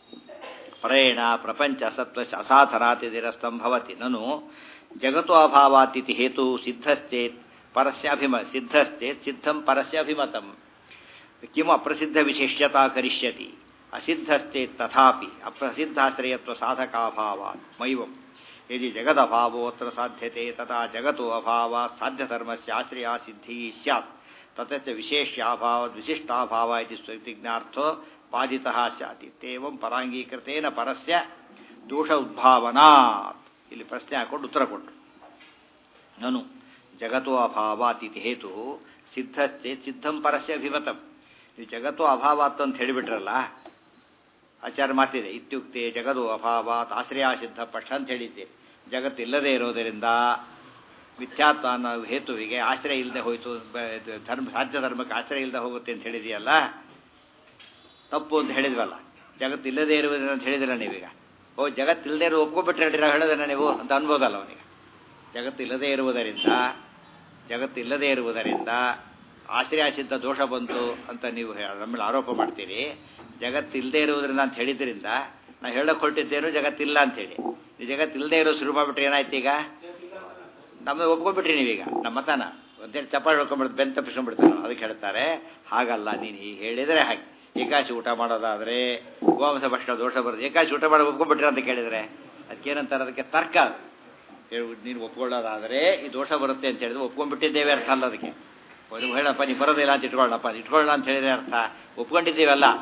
[SPEAKER 1] ಪರೇಣ ಪ್ರಪಂಚ ಅಸತ್ವ ಅಸಾಧರಾತಿರಸ್ತಂಭವತಿ ನನು ಜಗತ್ತು ಅಭಾವಾತಿಥಿ ಹೇತು ಸಿದ್ಧಶ್ಚೇತ್ ಪರಸ್ಯಾಭಿಮ ಸಿದ್ಧಶ್ಚೇತ್ ಸಿದ್ಧಂ ಪರಸ್ಯಾಭಿಮತಂ ಕಿಮ ಅಪ್ರಸಿದ್ಧ ವಿಶೇಷ್ಯತಾ ಕರಿಷ್ಯತಿ ಅಸಿದ್ಧಶ್ಚೇತ್ ತಥಾಪಿ ಅಪ್ರಸಿದ್ಧಾಶ್ರಯತ್ವ ಸಾಧಕಾಭಾವಾತ್ ಮೈವಂ ಯದಿ ಜಗದಭಾವೋತ್ರ ಸಾಧ್ಯತೆ ತಥಾ ಜಗतो ಅಭಾವ ಸಾಧ್ಯಧರ್ಮಸ್ಯ ಆಶ್ರಯ ಸಿದ್ಧಿ ಸ್ಯಾತ್ ತತಚ ವಿಶೇಷ್ಯಾಭಾವ ವಿಶಿಷ್ಟಾಭಾವ ಇತಿ ಸ್ವತಿಜ್ಞಾರ್ಥೋ ಬಾಧಿತಃ ಸ್ಯಾತ್ ಇತ್ಯೇವಂ ಪರಾಂಗೀಕೃತೇನ ಪರಸ್ಯ ದೋಷ ಉದ್ಭಾವನಾತ್ ಇಲ್ಲಿ ಪ್ರಶ್ನೆ ಹಾಕೊಂಡು ಉತ್ತರ ಕೊಟ್ಟರು ನನು ಜಗತ್ತೋ ಅಭಾವಾತ್ ಇತಿ ಹೇತು ಸಿದ್ಧಶ್ಚೇತ್ ಸಿದ್ಧಂ ಪರಸ್ಯ ಅಭಿಮತಂ ನೀವು ಜಗತ್ತೋ ಅಭಾವಾತ್ ಅಂತ ಹೇಳಿಬಿಟ್ರಲ್ಲ ಆಚಾರ ಮಾತಿದೆ ಇತ್ಯುಕ್ತೆ ಜಗದು ಅಭಾವಾತ್ ಆಶ್ರಯ ಸಿದ್ಧ ಪಕ್ಷ ಅಂತ ಹೇಳಿದ್ದೇವೆ ಜಗತ್ತು ಇಲ್ಲದೆ ಇರೋದರಿಂದ ಮಿಥ್ಯಾತ್ವ ಅನ್ನೋ ಹೇತುವಿಗೆ ಆಶ್ರಯ ಇಲ್ಲದೆ ಹೋಯಿತು ಬ- ಇದು ಧರ್ಮ ಸಾಧ್ಯ ಧರ್ಮಕ್ಕೆ ಆಶ್ರಯ ಇಲ್ಲದೆ ಹೋಗುತ್ತೆ ಅಂತ ಹೇಳಿದೆಯಲ್ಲ ತಪ್ಪು ಅಂತ ಹೇಳಿದ್ವಲ್ಲ ಜಗತ್ತು ಇಲ್ಲದೆ ಇರುವುದನ್ನು ಅಂತ ಹೇಳಿದಿಲ್ಲ ನೀವೀಗ ಓ ಜಗತ್ತು ಇಲ್ಲದೆ ಇರೋ ಒಪ್ಕೊಬಿಟ್ರೆ ಹೇಳ್ರಿ ನಾವು ಹೇಳೋದನ್ನ ನೀವು ಅಂತ ಅನ್ಬೋದಲ್ಲ ಅವನಿಗೆ ಜಗತ್ತು ಇಲ್ಲದೆ ಇರುವುದರಿಂದ ಜಗತ್ತು ಇಲ್ಲದೆ ಇರುವುದರಿಂದ ಆಶ್ರಯ ಸಿದ್ಧ ದೋಷ ಬಂತು ಅಂತ ನೀವು ಹೇ- ನಮ್ಮಲ್ಲಿ ಆರೋಪ ಮಾಡ್ತೀರಿ ಜಗತ್ತು ಇಲ್ಲದೆ ಇರುವುದರಿಂದ ಅಂತ ಹೇಳಿದ್ರಿಂದ ನಾವು ಹೇಳಕ್ ಹೊರಟಿದ್ದೇನು ಜಗತ್ತಿಲ್ಲ ಅಂತೇಳಿ ಈ ಜಗತ್ತು ಇಲ್ಲದೆ ಇರೋ ಶುರು ಮಾಡಿಬಿಟ್ರೆ ಏನಾಯ್ತು ಈಗ ನಮ್ಮ ಒಪ್ಕೊಂಡ್ಬಿಟ್ರಿ ನೀವೀಗ ನಮ್ಮ ಮತನ ಒಂದೇನು ಚಪ್ಪಾಳೆ ಹೊಡ್ಕೊಂಡ್ಬಿಡ್ತು ಬೆನ್ ತಪ್ಪಿಸ್ಕೊಂಡ್ಬಿಡ್ತಾನೆ ಅದಕ್ಕೆ ಹೇಳ್ತಾರೆ ಹಾಗಲ್ಲ ನೀನು ಹೀಗೆ ಹೇಳಿದರೆ ಹಾಗೆ ಏಕಾಶಿ ಊಟ ಮಾಡೋದಾದ್ರೆ ಗೋವಂಶ ಭಕ್ಷಣ ದೋಷ ಬರೋದು ಏಕಾಶಿ ಊಟ ಮಾಡಿ ಒಪ್ಕೊಂಡ್ಬಿಟ್ರಿ ಅಂತ ಕೇಳಿದರೆ ಅದಕ್ಕೇನಂತಾರೆ ಅದಕ್ಕೆ ತರ್ಕ ಅದು. ಹೇಳು, ನೀನು ಒಪ್ಕೊಳ್ಳೋದಾದರೆ ಈ ದೋಷ ಬರುತ್ತೆ ಅಂತ ಹೇಳಿದ್ರೆ ಒಪ್ಕೊಂಡ್ಬಿಟ್ಟಿದ್ದೇವೆ ಅರ್ಥ ಅಲ್ಲ ಅದಕ್ಕೆ ಒಂದು ಹೇಳಪ್ಪ ನೀವು ಬರೋದಿಲ್ಲ ಅಂತ ಇಟ್ಕೊಳ್ಳಪ್ಪ ಅದು ಇಟ್ಕೊಳ್ಳ ಅಂತ ಹೇಳಿದ್ರೆ ಅರ್ಥ ಒಪ್ಕೊಂಡಿದ್ದೀವಲ್ಲ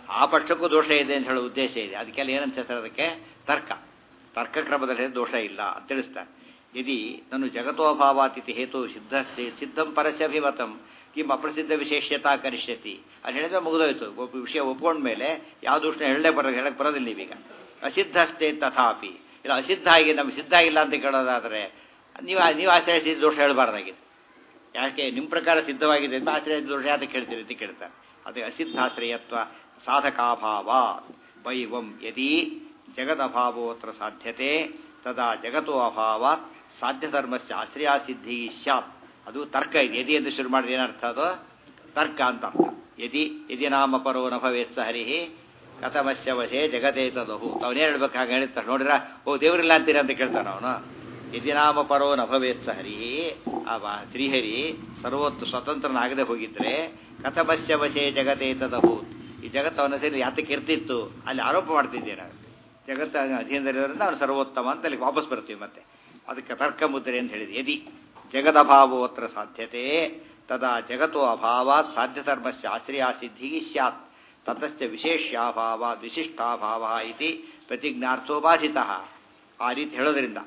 [SPEAKER 1] ಆ ಪಕ್ಷಕ್ಕೂ ದೋಷ ಇದೆ ಅಂತ ಹೇಳೋ ಉದ್ದೇಶ ಇದೆ ಅದಕ್ಕೆಲ್ಲ ಏನಂತ ಹೇಳ್ತಾರೆ ಅದಕ್ಕೆ ತರ್ಕ ತರ್ಕ ಕ್ರಮದಲ್ಲಿ ದೋಷ ಇಲ್ಲ ಅಂತ ತಿಳಿಸ್ತಾರೆ ಯದಿ ನಾನು ಜಗತೋಭಾವಾತಿಥಿ ಹೇತು ಸಿದ್ಧ ಸಿದ್ಧಂ ಪರಸ್ಯಭಿಮತಂ ಕಿಂ ಅಪ್ರಸಿದ್ಧ ವಿಶೇಷ್ಯತಾ ಕರಿಷ್ಯತಿ ಅದು ಹೇಳಿದ್ರೆ ಮುಗಿದೋಯ್ತು ಒಬ್ಬ ವಿಷಯ ಒಪ್ಕೊಂಡ್ಮೇಲೆ ಯಾವ ದೂಷಣೆ ಹೇಳಲೇ ಬರೋ ಹೇಳಕ್ಕೆ ಬರೋದಿಲ್ಲ ನೀವೀಗ ಅಸಿದ್ಧಸ್ಥೆ ತಥಾಪಿ ಇಲ್ಲ ಅಸಿದ್ಧ ಆಗಿ ನಮ್ಗೆ ಸಿದ್ಧ ಆಗಿಲ್ಲ ಅಂತ ಕೇಳೋದಾದರೆ ನೀವು ನೀವು ಆಶ್ರಯಿಸಿದ ದೋಷ ಹೇಳಬಾರ್ದಾಗಿದೆ ಯಾಕೆ ನಿಮ್ಮ ಪ್ರಕಾರ ಸಿದ್ಧವಾಗಿದೆ ಅಂತ ಆಶ್ರಯ ದೋಷ ಯಾಕೆ ಕೇಳ್ತೀರಿ ಅಂತ ಕೇಳ್ತಾರೆ ಅದೇ ಅಸಿದ್ಧಾಶ್ರಯತ್ವ ಸಾಧಕಾಭಾವ ವೈವಂ ಯದಿ ಜಗದಭಾವೋತ್ರ ಸಾಧ್ಯತೆ ತದಾ ಜಗತೋ ಅಭಾವಾತ್ ಸಾಧ್ಯ ಧರ್ಮಸ್ಯ ಆಶ್ರಯಾಸಿದ್ಧಿ ಸ್ಯಾತ್ ಅದು ತರ್ಕ ಇದೆ ಯದಿ ಎಂದು ಶುರು ಮಾಡಿದ್ರೆ ಏನರ್ಥ ಅದು ತರ್ಕ ಅಂತ ಅರ್ಥ ಯದಿ ಯದಿ ನಾಮ ಪರೋ ನ ಭವೇತ್ ಸ ಹರಿ ಕಥಮಸ್ಯ ವಶೇ ಜಗತೇ ತದಹು ಅವನೇನು ಹೇಳ್ಬೇಕು ಹಾಗೆ ಹೇಳ್ತಾರೆ ನೋಡಿರ ಓ ದೇವರಿಲ್ಲ ಅಂತೀರ ಅಂತ ಕೇಳ್ತಾನೆ ಅವನು ಯದಿ ನಾಮ ಪರೋ ನ ಭವೇತ್ ಸ ಹರಿ ಅವ ಶ್ರೀಹರಿ ಸರ್ವತ್ತು ಸ್ವತಂತ್ರನಾಗದೆ ಹೋಗಿದ್ರೆ ಕಥಮಸ್ಯ ವಶೇ ಜಗತೇ ತದಹು ಈ ಜಗತ್ತು ಅವನ ಸೇರಿ ಯಾತಕ್ಕೆ ಇರ್ತಿತ್ತು ಅಲ್ಲಿ ಆರೋಪ ಮಾಡ್ತಿದ್ದೆ ನಾನು ಜಗತ್ತು ಅಧೀನದಲ್ಲಿರೋದ್ರಿಂದ ಅವನು ಸರ್ವೋತ್ತಮ ಅಂತ ಅಲ್ಲಿ ವಾಪಸ್ ಬರ್ತೀವಿ ಮತ್ತೆ ಅದಕ್ಕೆ ತರ್ಕ ಮುದ್ರೆ ಅಂತ ಹೇಳಿದೆ ಯದಿ ಜಗದಭಾವೋತ್ರ ಸಾಧ್ಯತೆ ತದಾ ಜಗತೋ ಅಭಾವ ಸಾಧ್ಯ ಧರ್ಮಸ್ಯ ಆಶ್ರಯಾಸಿದ್ಧಿ ಸ್ಯಾತ್ ತತಶ್ಚ ವಿಶೇಷ್ಯಾಭಾವ ವಿಶಿಷ್ಟಾಭಾವ ಇತಿ ಪ್ರತಿಜ್ಞಾರ್ಥೋ ಬಾಧಿತ ಆ ರೀತಿ ಹೇಳೋದ್ರಿಂದ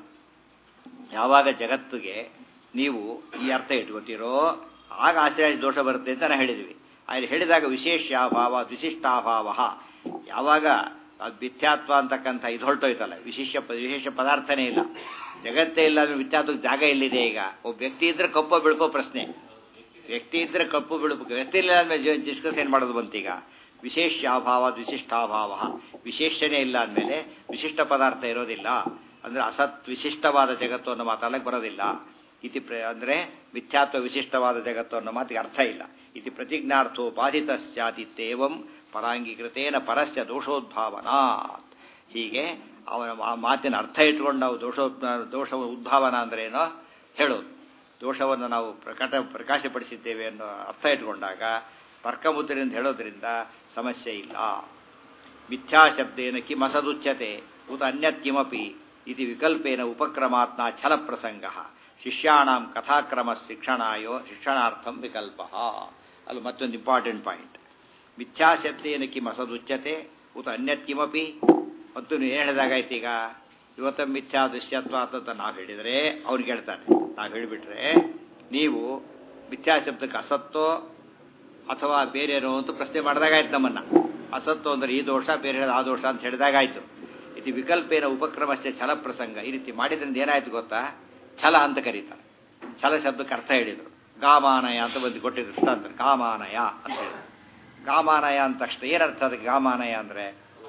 [SPEAKER 1] ಯಾವಾಗ ಜಗತ್ತಿಗೆ ನೀವು ಈ ಅರ್ಥ ಇಟ್ಕೋತೀರೋ ಆಗ ಆಶ್ರಯ ದೋಷ ಬರುತ್ತೆ ಅಂತ ನಾವು ಹೇಳಿದ್ವಿ ಅಲ್ಲಿ ಹೇಳಿದಾಗ ವಿಶೇಷ್ಯಾಭಾವ ವಿಶಿಷ್ಟಾಭಾವ ಯಾವಾಗ ಅದು ಮಿಥ್ಯಾತ್ವ ಅಂತಕ್ಕಂಥ ಇದು ಹೊರಟೋಯ್ತಲ್ಲ ವಿಶೇಷ ವಿಶೇಷ ಪದಾರ್ಥನೇ ಇಲ್ಲ ಜಗತ್ತೇ ಇಲ್ಲ ಅಂದ್ರೆ ಮಿಥ್ಯಾತ್ವಕ್ಕೆ ಜಾಗ ಎಲ್ಲಿದೆ ಈಗ ಒಬ್ಬ ವ್ಯಕ್ತಿ ಇದ್ರೆ ಕಪ್ಪು ಬಿಳ್ಕೋ ಪ್ರಶ್ನೆ ವ್ಯಕ್ತಿ ಇದ್ರೆ ಕಪ್ಪು ಬಿಳ್ಬೇಕು ವ್ಯಕ್ತಿ ಇಲ್ಲ ಅಂದಮೇಲೆ ಡಿಸ್ಕಸ್ ಏನು ಮಾಡೋದು ಬಂತೀಗ ವಿಶೇಷ್ಯಾಭಾವ ವಿಶಿಷ್ಟಾಭಾವ ವಿಶೇಷನೇ ಇಲ್ಲ ಅಂದಮೇಲೆ ವಿಶಿಷ್ಟ ಪದಾರ್ಥ ಇರೋದಿಲ್ಲ ಅಂದರೆ ಅಸತ್ ವಿಶಿಷ್ಟವಾದ ಜಗತ್ತು ಅನ್ನೋ ಮಾತಾಡಕ್ಕೆ ಬರೋದಿಲ್ಲ ಇತಿ ಪ್ರ ಅಂದರೆ ಮಿಥ್ಯಾತ್ವ ವಿಶಿಷ್ಟವಾದ ಜಗತ್ತು ಅನ್ನೋ ಮಾತಿಗೆ ಅರ್ಥ ಇಲ್ಲ ಇತಿ ಪ್ರತಿಜ್ಞಾರ್ಥೋ ಬಾಧಿತ ಸ್ಯಾತಿತ್ತೇವಂ ಪರಾಂಗೀಕೃತೇನ ಪರಸ್ಯ ದೋಷೋದ್ಭಾವನಾತ್ ಹೀಗೆ ಅವನ ಆ ಮಾತಿನ ಅರ್ಥ ಇಟ್ಕೊಂಡು ನಾವು ದೋಷ ದೋಷ ಉದ್ಭಾವನ ಅಂದ್ರೇನೋ ಹೇಳೋದು ದೋಷವನ್ನು ನಾವು ಪ್ರಕಟ ಪ್ರಕಾಶಪಡಿಸಿದ್ದೇವೆ ಅನ್ನೋ ಅರ್ಥ ಇಟ್ಕೊಂಡಾಗ ತರ್ಕಮುದ್ರೆಯಿಂದ ಹೇಳೋದ್ರಿಂದ ಸಮಸ್ಯೆ ಇಲ್ಲ ಮಿಥ್ಯಾಶಬ್ದೇನ ಕಿಮಸದುಚ್ಯತೆ ಉತ ಅನ್ಯತ್ ಕಿಮಪಿ ಇದು ವಿಕಲ್ಪೇನ ಉಪಕ್ರಮಾತ್ನ ಛಲ ಪ್ರಸಂಗ ಶಿಷ್ಯಾಣಂ ಕಥಾಕ್ರಮ ಶಿಕ್ಷಣಾಯೋ ಶಿಕ್ಷಣಾರ್ಥಂ ವಿಕಲ್ಪ ಅಲ್ಲಿ ಮತ್ತೊಂದು ಇಂಪಾರ್ಟೆಂಟ್ ಪಾಯಿಂಟ್ ಮಿಥ್ಯಾಶಬ್ದೇನ ಕಿಮ್ ಅಸದುಚ್ಯತೆ ಉತ ಅನ್ಯತ್ ಕಿಮಪಿ ಮತ್ತು ನೀವು ಏನು ಹೇಳಿದಾಗಾಯ್ತು ಈಗ ಇವತ್ತ ಮಿಥ್ಯಾ ದೃಶ್ಯತ್ವ ಅಂತ ನಾವು ಹೇಳಿದರೆ ಅವ್ನಿಗೆ ಹೇಳ್ತಾನೆ ನಾವು ಹೇಳಿಬಿಟ್ರೆ ನೀವು ಮಿಥ್ಯಾ ಶಬ್ದಕ್ಕೆ ಅಸತ್ತೋ ಅಥವಾ ಬೇರೇನೋ ಅಂತ ಪ್ರಶ್ನೆ ಮಾಡಿದಾಗಾಯ್ತು ನಮ್ಮನ್ನ ಅಸತ್ತು ಅಂದ್ರೆ ಈ ದೋಷ ಬೇರೆ ಆ ದೋಷ ಅಂತ ಹೇಳಿದಾಗಾಯ್ತು ಇದು ವಿಕಲ್ಪೇನ ಉಪಕ್ರಮಕ್ಕೆ ಛಲ ಪ್ರಸಂಗ ಈ ರೀತಿ ಮಾಡಿದ್ರಿಂದ ಏನಾಯ್ತು ಗೊತ್ತಾ ಛಲ ಅಂತ ಕರೀತಾರೆ ಛಲ ಶಬ್ದಕ್ಕೆ ಅರ್ಥ ಹೇಳಿದರು ಗಾಮಾನಯ ಅಂತ ಬಂದು ಕೊಟ್ಟಿದ್ರು ದೃಷ್ಟಾಂತ ಗಾಮಾನಯ ಅಂತ ಹೇಳಿದ್ರು ಗಾಮಾನಯ ಅಂತ ತಕ್ಷಣ ಏನರ್ಥ ಅದಕ್ಕೆ ಗಾಮಾನಯ ಅಂದ್ರೆ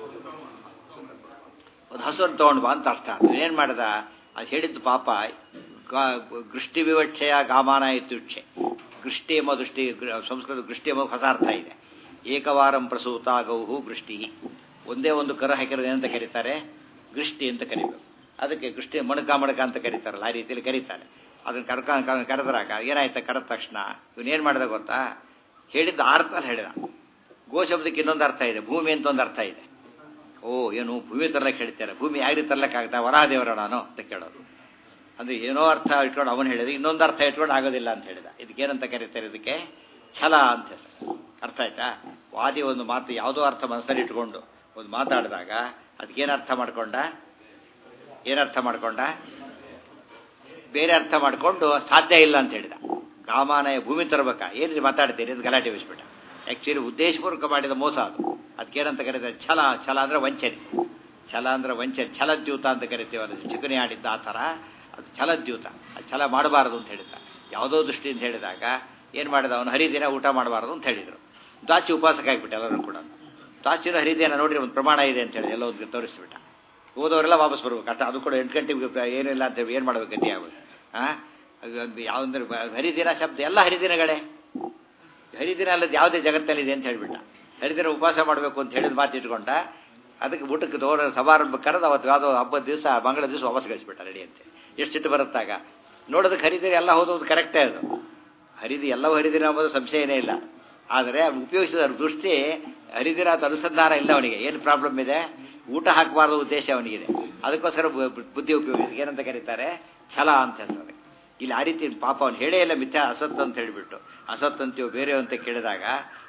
[SPEAKER 1] ಒಂದು ಹಸುವನ್ನು ತಗೊಂಡು ಬಾ ಅಂತ ಅರ್ಥ ಏನು ಮಾಡ್ದ ಅದು ಹೇಳಿದ್ದು ಪಾಪ ಗೃಷ್ಟಿ ವಿವಕ್ಷೆಯ ಗಾಮಾನ ಇತ್ಯುಕ್ಷೆ ಗೃಷ್ಟಿ ಎಂಬ ದೃಷ್ಟಿ ಸಂಸ್ಕೃತ ಗೃಷ್ಟಿ ಎಂಬ ಹೊಸ ಅರ್ಥ ಇದೆ ಏಕವಾರಂ ಪ್ರಸೂತ ಗೌಹು ಗೃಷ್ಟಿ ಒಂದೇ ಒಂದು ಕರ ಹಾಕಿರೋದು ಏನಂತ ಕರೀತಾರೆ ಗೃಷ್ಟಿ ಅಂತ ಕರಿಬೇಕು ಅದಕ್ಕೆ ಗೃಷ್ಟಿ ಮಣಕ ಮಣಕ ಅಂತ ಕರೀತಾರಲ್ಲ ಆ ರೀತಿಯಲ್ಲಿ ಕರೀತಾರೆ ಅದನ್ನು ಕರ್ಕ ಕರೆದ್ರಾಗ ಏನಾಯ್ತ ಕರೆದ ತಕ್ಷಣ ಇವನೇನು ಮಾಡಿದ ಗೊತ್ತಾ ಹೇಳಿದ್ದು ಅರ್ಥ ಹೇಳಿದ ಗೋ ಶಬ್ದಕ್ಕೆ ಇನ್ನೊಂದು ಅರ್ಥ ಇದೆ ಭೂಮಿ ಅಂತ ಒಂದು ಅರ್ಥ ಇದೆ ಓ ಏನು ಭೂಮಿ ತರ್ಲಕ್ಕೆ ಹೇಳ್ತಾರೆ ಭೂಮಿ ಯಾವ ರೀತಿ ತರ್ಲಕ್ಕಾಗ್ತಾ ವರಾಹದೇವರ ನಾನು ಅಂತ ಕೇಳೋದು ಅಂದ್ರೆ ಏನೋ ಅರ್ಥ ಇಟ್ಕೊಂಡು ಅವನು ಹೇಳಿದ ಇನ್ನೊಂದು ಅರ್ಥ ಇಟ್ಕೊಂಡು ಆಗೋದಿಲ್ಲ ಅಂತ ಹೇಳಿದ ಇದಕ್ಕೇನಂತ ಕರೀತಾರೆ ಇದಕ್ಕೆ ಛಲ ಅಂತ ಹೆಸರು ಅರ್ಥ ಆಯ್ತಾ ವಾದಿ ಒಂದು ಮಾತು ಯಾವುದೋ ಅರ್ಥ ಮನಸ್ಸಲ್ಲಿ ಇಟ್ಕೊಂಡು ಒಂದು ಮಾತಾಡಿದಾಗ ಅದಕ್ಕೇನು ಅರ್ಥ ಮಾಡ್ಕೊಂಡ ಏನರ್ಥ ಮಾಡ್ಕೊಂಡ ಬೇರೆ ಅರ್ಥ ಮಾಡಿಕೊಂಡು ಸಾಧ್ಯ ಇಲ್ಲ ಅಂತ ಹೇಳಿದ ಗಾಮಾನಯ ಭೂಮಿ ತರಬೇಕಾ ಏನು ಮಾತಾಡ್ತೀರಿ ಅದು ಗಲಾಟೆ ಬಿಸ್ಬಿಟ್ಟ ಆ್ಯಕ್ಚುಲಿ ಉದ್ದೇಶಪೂರ್ವಕ ಮಾಡಿದ ಮೋಸ ಅದು ಅದಕ್ಕೇನಂತ ಕರೀತಾರೆ ಛಲ ಛಲ ಅಂದ್ರೆ ವಂಚನೆ ಛಲ ಅಂದ್ರೆ ವಂಚನೆ ಛಲದ್ಯೂತ ಅಂತ ಕರಿತೀವಿ ಅದು ಚಿಕಣಿ ಆಡಿದ್ದ ಆ ಥರ ಅದು ಛಲದ್ಯೂತ ಅದು ಛಲ ಮಾಡಬಾರದು ಅಂತ ಹೇಳಿದ್ದ ಯಾವುದೋ ದೃಷ್ಟಿಯಿಂದ ಹೇಳಿದಾಗ ಏನು ಮಾಡಿದ ಅವನು ಹರಿದಿನ ಊಟ ಮಾಡಬಾರದು ಅಂತ ಹೇಳಿದರು ದಾಚಿ ಉಪವಾಸಕ್ಕೆ ಆಗಿಬಿಟ್ಟು ಎಲ್ಲರೂ ಕೂಡ ದಾಚಿನ ಹರಿದಿನ ನೋಡಿ ಒಂದು ಪ್ರಮಾಣ ಇದೆ ಅಂತ ಹೇಳಿ ಎಲ್ಲ ಒಂದು ತೋರಿಸ್ಬಿಟ್ಟ ಓದೋರೆಲ್ಲ ವಾಪಸ್ ಬರ್ಬೇಕು ಅಷ್ಟ ಅದು ಕೂಡ ಎಂಟು ಗಂಟೆಗೆ ಏನಿಲ್ಲ ಅಂತ ಹೇಳಿ ಏನು ಮಾಡ್ಬೇಕು ಗತಿ ಆಗೋದು ಹಾಂ ಯಾವಂದ್ರೆ ಹರಿದಿನ ಶಬ್ದ ಎಲ್ಲ ಹರಿದಿನಗಳೇ ಹರಿದಿನ ಅಲ್ಲದ ಯಾವುದೇ ಜಗತ್ತಲ್ಲಿದೆ ಅಂತ ಹೇಳಿಬಿಟ್ಟ ಹರಿದಿನ ಉಪವಾಸ ಮಾಡಬೇಕು ಅಂತ ಹೇಳಿದ ಮಾತು ಇಟ್ಕೊಂಡ ಅದಕ್ಕೆ ಊಟಕ್ಕೆ ತೋರ ಸಮಾರಂಭ ಕರೆದು ಅವತ್ತು ಯಾವುದೋ ಹಬ್ಬದ ದಿವಸ ಮಂಗಳ ದಿವಸ ವಾಪಸ್ ಕಳಿಸ್ಬಿಟ್ಟ ರೆಡಿ ಅಂತ ಎಷ್ಟು ಸಿಟ್ಟು ಬರುತ್ತಾಗ ನೋಡೋದಕ್ಕೆ ಹರಿದಿನ ಎಲ್ಲ ಹೋದೋದು ಕರೆಕ್ಟೇ ಅದು ಹರಿದಿ ಎಲ್ಲವೂ ಹರಿದಿನ ಅಂಬೋದು ಸಂಶಯನೇ ಇಲ್ಲ ಆದರೆ ಅವ್ನು ಉಪಯೋಗಿಸಿದ ದೃಷ್ಟಿ ಹರಿದಿನ ಅಥವಾ ಅನುಸಂಧಾನ ಇಲ್ಲ ಅವನಿಗೆ ಏನು ಪ್ರಾಬ್ಲಮ್ ಇದೆ ಊಟ ಹಾಕಬಾರ್ದು ಉದ್ದೇಶ ಅವನಿಗಿದೆ ಅದಕ್ಕೋಸ್ಕರ ಬುದ್ಧಿ ಉಪಯೋಗಿಸಿ ಏನಂತ ಕರೀತಾರೆ ಛಲ ಅಂತ ಹೇಳ್ತಾರೆ ಇಲ್ಲಿ ಆ ರೀತಿ ಪಾಪ ಅವನು ಹೇಳೇ ಇಲ್ಲ ಮಿಥ್ಯಾ ಅಸತ್ ಅಂತ ಹೇಳಿಬಿಟ್ಟು ಅಸತ್ ಅಂತೀವೋ ಬೇರೆ ಅಂತ ಕೇಳಿದಾಗ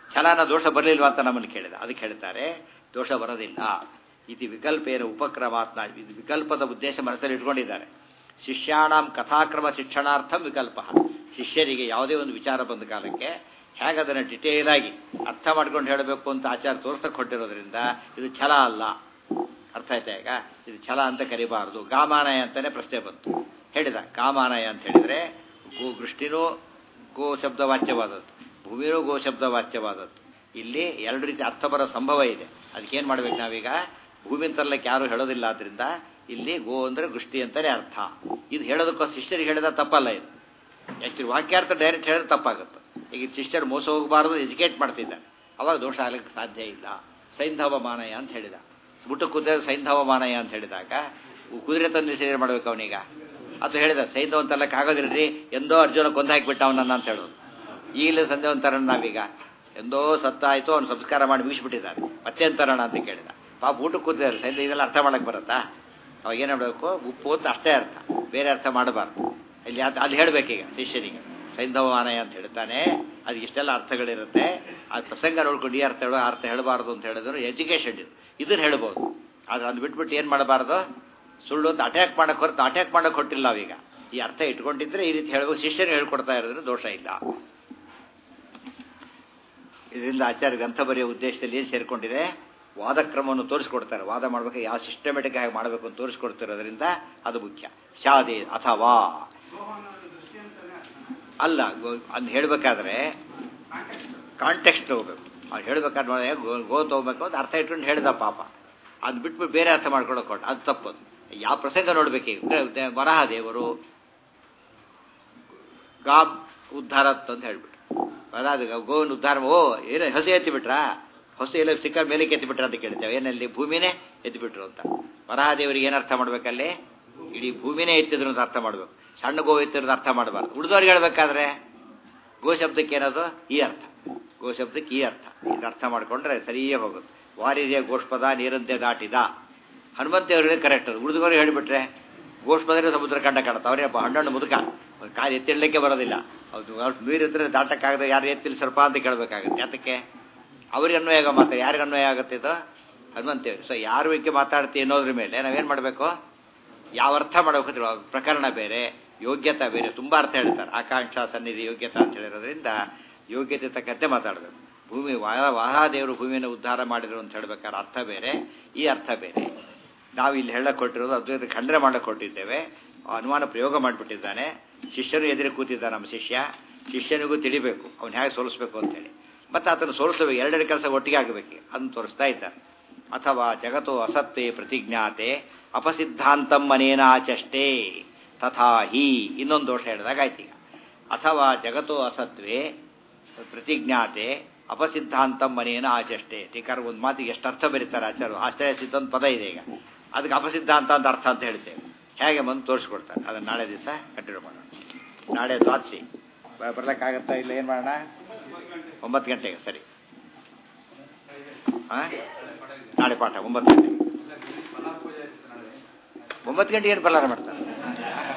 [SPEAKER 1] ಛಲನ ದೋಷ ಬರಲಿಲ್ವಾ ಅಂತ ನಮ್ಮನ್ನು ಕೇಳಿದ ಅದಕ್ಕೆ ಹೇಳ್ತಾರೆ ದೋಷ ಬರೋದಿಲ್ಲ ಇದು ವಿಕಲ್ಪೇನ ಉಪಕ್ರಮಾತ್ಮ ಇದು ವಿಕಲ್ಪದ ಉದ್ದೇಶ ಮನಸ್ಸಲ್ಲಿ ಇಟ್ಕೊಂಡಿದ್ದಾರೆ ಶಿಷ್ಯಾಣಂ ಕಥಾಕ್ರಮ ಶಿಕ್ಷಣಾರ್ಥಂ ವಿಕಲ್ಪ ಶಿಷ್ಯರಿಗೆ ಯಾವುದೇ ಒಂದು ವಿಚಾರ ಬಂದ ಕಾಲಕ್ಕೆ ಹೇಗೆ ಅದನ್ನು ಡಿಟೇಲ್ ಆಗಿ ಅರ್ಥ ಮಾಡ್ಕೊಂಡು ಹೇಳಬೇಕು ಅಂತ ಆಚಾರ ತೋರ್ಸಕ್ಕೆ ಹೊಟ್ಟಿರೋದ್ರಿಂದ ಇದು ಛಲ ಅಲ್ಲ ಅರ್ಥ ಆಯ್ತಾ ಈಗ ಇದು ಛಲ ಅಂತ ಕರಿಬಾರದು ಗಾಮಾನಯ ಅಂತಾನೆ ಪ್ರಶ್ನೆ ಬಂತು ಹೇಳಿದ ಗಾಮಾನಯ ಅಂತ ಹೇಳಿದ್ರೆ ಗೋ ವೃಷ್ಟಿನೂ ಗೋ ಶಬ್ದವಾಚ್ಯವಾದದ್ದು ಭೂಮಿಯೂ ಗೋ ಶಬ್ದವಾಚ್ಯವಾದದ್ದು ಇಲ್ಲಿ ಎರಡು ರೀತಿ ಅರ್ಥ ಬರೋ ಸಂಭವ ಇದೆ ಅದಕ್ಕೇನು ಮಾಡ್ಬೇಕು ನಾವೀಗ ಭೂಮಿ ತರಲಿಕ್ಕೆ ಯಾರು ಹೇಳೋದಿಲ್ಲ ಆದ್ರಿಂದ ಇಲ್ಲಿ ಗೋ ಅಂದ್ರೆ ವೃಷ್ಟಿ ಅಂತಾನೆ ಅರ್ಥ ಇದು ಹೇಳೋದಕ್ಕೋ ಶಿಷ್ಯರಿಗೆ ಹೇಳಿದ ತಪ್ಪಲ್ಲ ಇದು ಆಕ್ಚುಲಿ ವಾಕ್ಯಾರ್ಥ ಡೈರೆಕ್ಟ್ ಹೇಳಿದ್ರೆ ತಪ್ಪಾಗುತ್ತೆ ಈಗ ಶಿಷ್ಯರು ಮೋಸ ಹೋಗಬಾರದು ಎಜುಕೇಟ್ ಮಾಡ್ತಿದ್ದಾರೆ ಅವಾಗ ದೋಷ ಆಗಲಿಕ್ಕೆ ಸಾಧ್ಯ ಇಲ್ಲ ಸೈಂಧವ ಮಾನಯ ಅಂತ ಹೇಳಿದ ಮುಟ್ಟು ಕುದುರೆ ಸೈಂಧವ ಮಾನಯ ಅಂತ ಹೇಳಿದಾಗ ಕುದುರೆ ತಂದು ಸೇರಿ ಮಾಡ್ಬೇಕು ಅವನೀಗ ಅದು ಹೇಳಿದ ಸೈಂಧವ ಅಂತಲ್ಲಕ್ಕೆ ಆಗೋದಿಲ್ರಿ ಎಂದೋ ಅರ್ಜುನ ಕೊಂದು ಹಾಕಿಬಿಟ್ಟ ಅವನನ್ನ ಅಂತ ಹೇಳೋದು ಈಗಲೇ ಸಂದೇಹ ಅಂತಾರಣ ನಾವೀಗ ಎಂದೋ ಸತ್ತಾಯ್ತು ಅವ್ನು ಸಂಸ್ಕಾರ ಮಾಡಿ ಮುಗಿಸ್ಬಿಟ್ಟಿದ್ದಾರೆ ಮತ್ತೆ ಅಂತಾರಣ ಅಂತ ಕೇಳಿದ ಪಾಪ ಊಟಕ್ಕೆ ಕೂತಿದ್ದಾರೆ ಸೈನ್ಯ ಇದೆಲ್ಲ ಅರ್ಥ ಮಾಡಕ್ಕೆ ಬರುತ್ತಾ ಅವಾಗ ಏನು ಮಾಡಬೇಕು ಉಪ್ಪು ಅಂತ ಅಷ್ಟೇ ಅರ್ಥ ಬೇರೆ ಅರ್ಥ ಮಾಡಬಾರ್ದು ಇಲ್ಲಿ ಅದು ಅಲ್ಲಿ ಹೇಳಬೇಕೀಗ ಶಿಷ್ಯನಿಗೆ ಸೈಂಧವಮಾನಯ ಅಂತ ಹೇಳ್ತಾನೆ ಅದು ಇಷ್ಟೆಲ್ಲ ಅರ್ಥಗಳಿರುತ್ತೆ ಆ ಪ್ರಸಂಗ ನೋಡ್ಕೊಂಡು ಈ ಅರ್ಥ ಹೇಳೋ ಅರ್ಥ ಹೇಳಬಾರ್ದು ಅಂತ ಹೇಳಿದ್ರು ಎಜುಕೇಷನ್ ಇದು ಇದನ್ನ ಹೇಳ್ಬೋದು ಆದ್ರೆ ಅದು ಬಿಟ್ಬಿಟ್ಟು ಏನು ಮಾಡಬಾರ್ದು ಸುಳ್ಳು ಅಂತ ಅಟ್ಯಾಕ್ ಮಾಡಕ್ಕೆ ಹೊರತು ಅಟ್ಯಾಕ್ ಮಾಡಕ್ಕೆ ಹೊಟ್ಟಿಲ್ಲ ನಾವೀಗ ಈ ಅರ್ಥ ಇಟ್ಕೊಂಡಿದ್ರೆ ಈ ರೀತಿ ಹೇಳ್ಬೇಕು ಶಿಷ್ಯರು ಹೇಳ್ಕೊಡ್ತಾ ಇರೋದ್ರೆ ದೋಷ ಇಲ್ಲ ಇದರಿಂದ ಆಚಾರ್ಯ ಗ್ರಂಥ ಬರೆಯೋ ಉದ್ದೇಶದಲ್ಲಿ ಏನು ಸೇರಿಕೊಂಡಿದೆ ವಾದಕ್ರಮವನ್ನು ತೋರಿಸ್ಕೊಡ್ತಾರೆ ವಾದ ಮಾಡಬೇಕು ಯಾವ ಸಿಸ್ಟಮೆಟಿಕ್ ಆಗಿ ಮಾಡಬೇಕು ಅಂತ ತೋರಿಸ್ಕೊಡ್ತಿರೋದ್ರಿಂದ ಅದು ಮುಖ್ಯ ಶಾದಿ ಅಥವಾ ಅಲ್ಲ ಅದ್ ಹೇಳ್ಬೇಕಾದ್ರೆ ಕಾಂಟೆಕ್ಸ್ಟ್ ಹೋಗ್ಬೇಕು ಅವ್ನು ಹೇಳ್ಬೇಕಾದ್ರೆ ಗೋ- ಗೋ ತಗೋಬೇಕು ಅಂತ ಅರ್ಥ ಇಟ್ಕೊಂಡು ಹೇಳ್ದ ಪಾಪ ಅದು ಬಿಟ್ಬಿಟ್ಟು ಬೇರೆ ಅರ್ಥ ಮಾಡ್ಕೊಳಕ್ ಕೊಟ್ಟು ಅದು ತಪ್ಪದು ಯಾವ ಪ್ರಸಂಗ ನೋಡ್ಬೇಕೀಗ ವರಹ ದೇವರು ಗಾಮ್ ಉದ್ಧಾರತ್ ಅಂತ ಹೇಳ್ಬಿಟ್ಟು ಅದಾದ ಗೋವಿನ ಉದ್ಧಾರ ಓ ಏನು ಹಸು ಎತ್ತಿ ಬಿಟ್ರಾ ಹೊಸ ಎಲ್ಲ ಸಿಕ್ಕ ಮೇಲೆ ಎತ್ತಿ ಬಿಟ್ರ ಅಂತ ಕೇಳ್ತೇವೆ ಏನಲ್ಲಿ ಭೂಮಿನೇ ಎತ್ತಿ ಬಿಟ್ರು ಅಂತ ವರಹದೇವರಿಗೆ ಏನು ಅರ್ಥ ಮಾಡ್ಬೇಕಲ್ಲಿ ಇಡೀ ಭೂಮಿನೇ ಎತ್ತಿದ್ರು ಅಂತ ಅರ್ಥ ಮಾಡ್ಬೇಕು ಸಣ್ಣ ಗೋ ಎತ್ತಿರೋದು ಅರ್ಥ ಮಾಡಬಾರ್ದು ಉಳಿದವ್ರಿಗೆ ಹೇಳ್ಬೇಕಾದ್ರೆ ಗೋ ಶಬ್ದಕ್ಕೆ ಏನದು ಈ ಅರ್ಥ ಗೋ ಶಬ್ದಕ್ಕೆ ಈ ಅರ್ಥ ಇದು ಅರ್ಥ ಮಾಡ್ಕೊಂಡ್ರೆ ಸರಿಯೇ ಹೋಗುತ್ತೆ ವಾರಿದೆ ಗೋಷ್ಪದ ನೀರಂತೆ ದಾಟಿದ ಹನುಮಂತೇವ್ರಿಗೆ ಕರೆಕ್ಟ್ ಅದು ಉಳಿದವ್ರಿಗೆ ಹೇಳಿಬಿಟ್ರೆ ಗೋಷ್ಪದರೆ ಸಮುದ್ರ ಕಂಡ ಕಾಣುತ್ತೆ ಅವರೇ ಹಣ್ಣು ಮುದುಕ ಅವ್ರ ಕಾಲು ಎತ್ತಿಡ್ಲಿಕ್ಕೆ ಬರೋದಿಲ್ಲ ಅದು ಅವ್ರು ನೀರಿದ್ರೆ ದಾಟಕ್ಕಾಗದೆ ಯಾರು ಎತ್ತಿಲ್ಲ ಸ್ವಲ್ಪ ಅಂತ ಕೇಳಬೇಕಾಗುತ್ತೆ ಯಾತಕ್ಕೆ ಅವ್ರಿಗೆ ಅನ್ವಯ ಆಗೋ ಮಾತು ಯಾರಿಗೆ ಅನ್ವಯ ಆಗುತ್ತೆ ಇದು ಹನುಮಂತೇವ್ರು ಸೊ ಯಾರ ಬಗ್ಗೆ ಮಾತಾಡ್ತಿ ಅನ್ನೋದ್ರ ಮೇಲೆ ನಾವೇನು ಮಾಡಬೇಕು ಯಾವ ಅರ್ಥ ಮಾಡಬೇಕು ಅಂತ ಹೇಳೋ ಪ್ರಕರಣ ಬೇರೆ ಯೋಗ್ಯತಾ ಬೇರೆ ತುಂಬಾ ಅರ್ಥ ಹೇಳ್ತಾರೆ ಆಕಾಂಕ್ಷಾ ಸನ್ನಿಧಿ ಯೋಗ್ಯತಾ ಅಂತ ಹೇಳಿರೋದ್ರಿಂದ ಯೋಗ್ಯತೆ ತಕ್ಕಂತೆ ಮಾತಾಡಬೇಕು ಭೂಮಿ ವಾಹ ವಾಹಾದೇವರು ಭೂಮಿಯನ್ನು ಉದ್ಧಾರ ಮಾಡಿದ್ರು ಅಂತ ಹೇಳ್ಬೇಕಾದ್ರೆ ಅರ್ಥ ಬೇರೆ ಈ ಅರ್ಥ ಬೇರೆ ನಾವು ಇಲ್ಲಿ ಹೇಳಕ್ ಕೊಟ್ಟಿರೋದು ಅದ್ವೈತ ಖಂಡನೆ ಮಾಡಕ್ ಕೊಟ್ಟಿದ್ದೇವೆ ಅನುಮಾನ ಪ್ರಯೋಗ ಮಾಡಿಬಿಟ್ಟಿದ್ದಾನೆ ಶಿಷ್ಯನು ಎದುರು ಕೂತಿದ್ದ ನಮ್ಮ ಶಿಷ್ಯ ಶಿಷ್ಯನಿಗೂ ತಿಳಿಬೇಕು ಅವ್ನು ಹೇಗೆ ಸೋಲಿಸ್ಬೇಕು ಅಂತೇಳಿ ಮತ್ತೆ ಆತನು ಸೋಲಿಸಬೇಕು ಎರಡೆರಡು ಕೆಲಸ ಒಟ್ಟಿಗೆ ಆಗಬೇಕು ಅದನ್ನು ತೋರಿಸ್ತಾ ಇದ್ದಾನೆ ಅಥವಾ ಜಗತ್ತು ಅಸತ್ತೆ ಪ್ರತಿಜ್ಞಾತೆ ಅಪಸಿದ್ಧಾಂತಂ ಮನೇನಾಚಷ್ಟೇ ತಥಾ ಹಿ ಇನ್ನೊಂದು ದೋಷ ಹೇಳಿದಾಗ ಆಯ್ತು ಈಗ ಅಥವಾ ಜಗತ್ತು ಅಸತ್ವೇ ಪ್ರತಿಜ್ಞಾತೆ ಅಪಸಿದ್ಧಾಂತಂ ಮನೇನ ಆಚಷ್ಟೇ ಟೀಕಾರ ಒಂದು ಮಾತಿಗೆ ಎಷ್ಟು ಅರ್ಥ ಬರೀತಾರೆ ಆಚಾರ್ಯ ಆಶ್ಚರ್ಯ ಸಿದ್ಧ ಒಂದು ಪದ ಇದೆ ಈಗ ಅದಕ್ಕೆ ಅಪಸಿದ್ಧಾಂತ ಅಂತ ಅರ್ಥ ಅಂತ ಹೇಳ್ತೇವೆ ಹೇಗೆ ಬಂದು ತೋರಿಸ್ಕೊಡ್ತಾರೆ ಅದನ್ನು ನಾಳೆ ದಿವಸ ಕಂಟಿನ್ಯೂ ಮಾಡೋಣ ನಾಳೆ ದ್ವಾದಶಿ ಬ- ಬರ್ಲಿಕ್ಕಾಗತ್ತಾ ಇಲ್ಲ ಏನು ಮಾಡೋಣ ಒಂಬತ್ತು ಗಂಟೆಗೆ ಸರಿ ಆ? ನಾಳೆ ಪಾಠ ಒಂಬತ್ತು ಗಂಟೆಗೆ ಒಂಬತ್ತು ಗಂಟೆಗೆ ಏನು ಬಲ್ಲಾರ ಮಾಡ್ತಾರೆ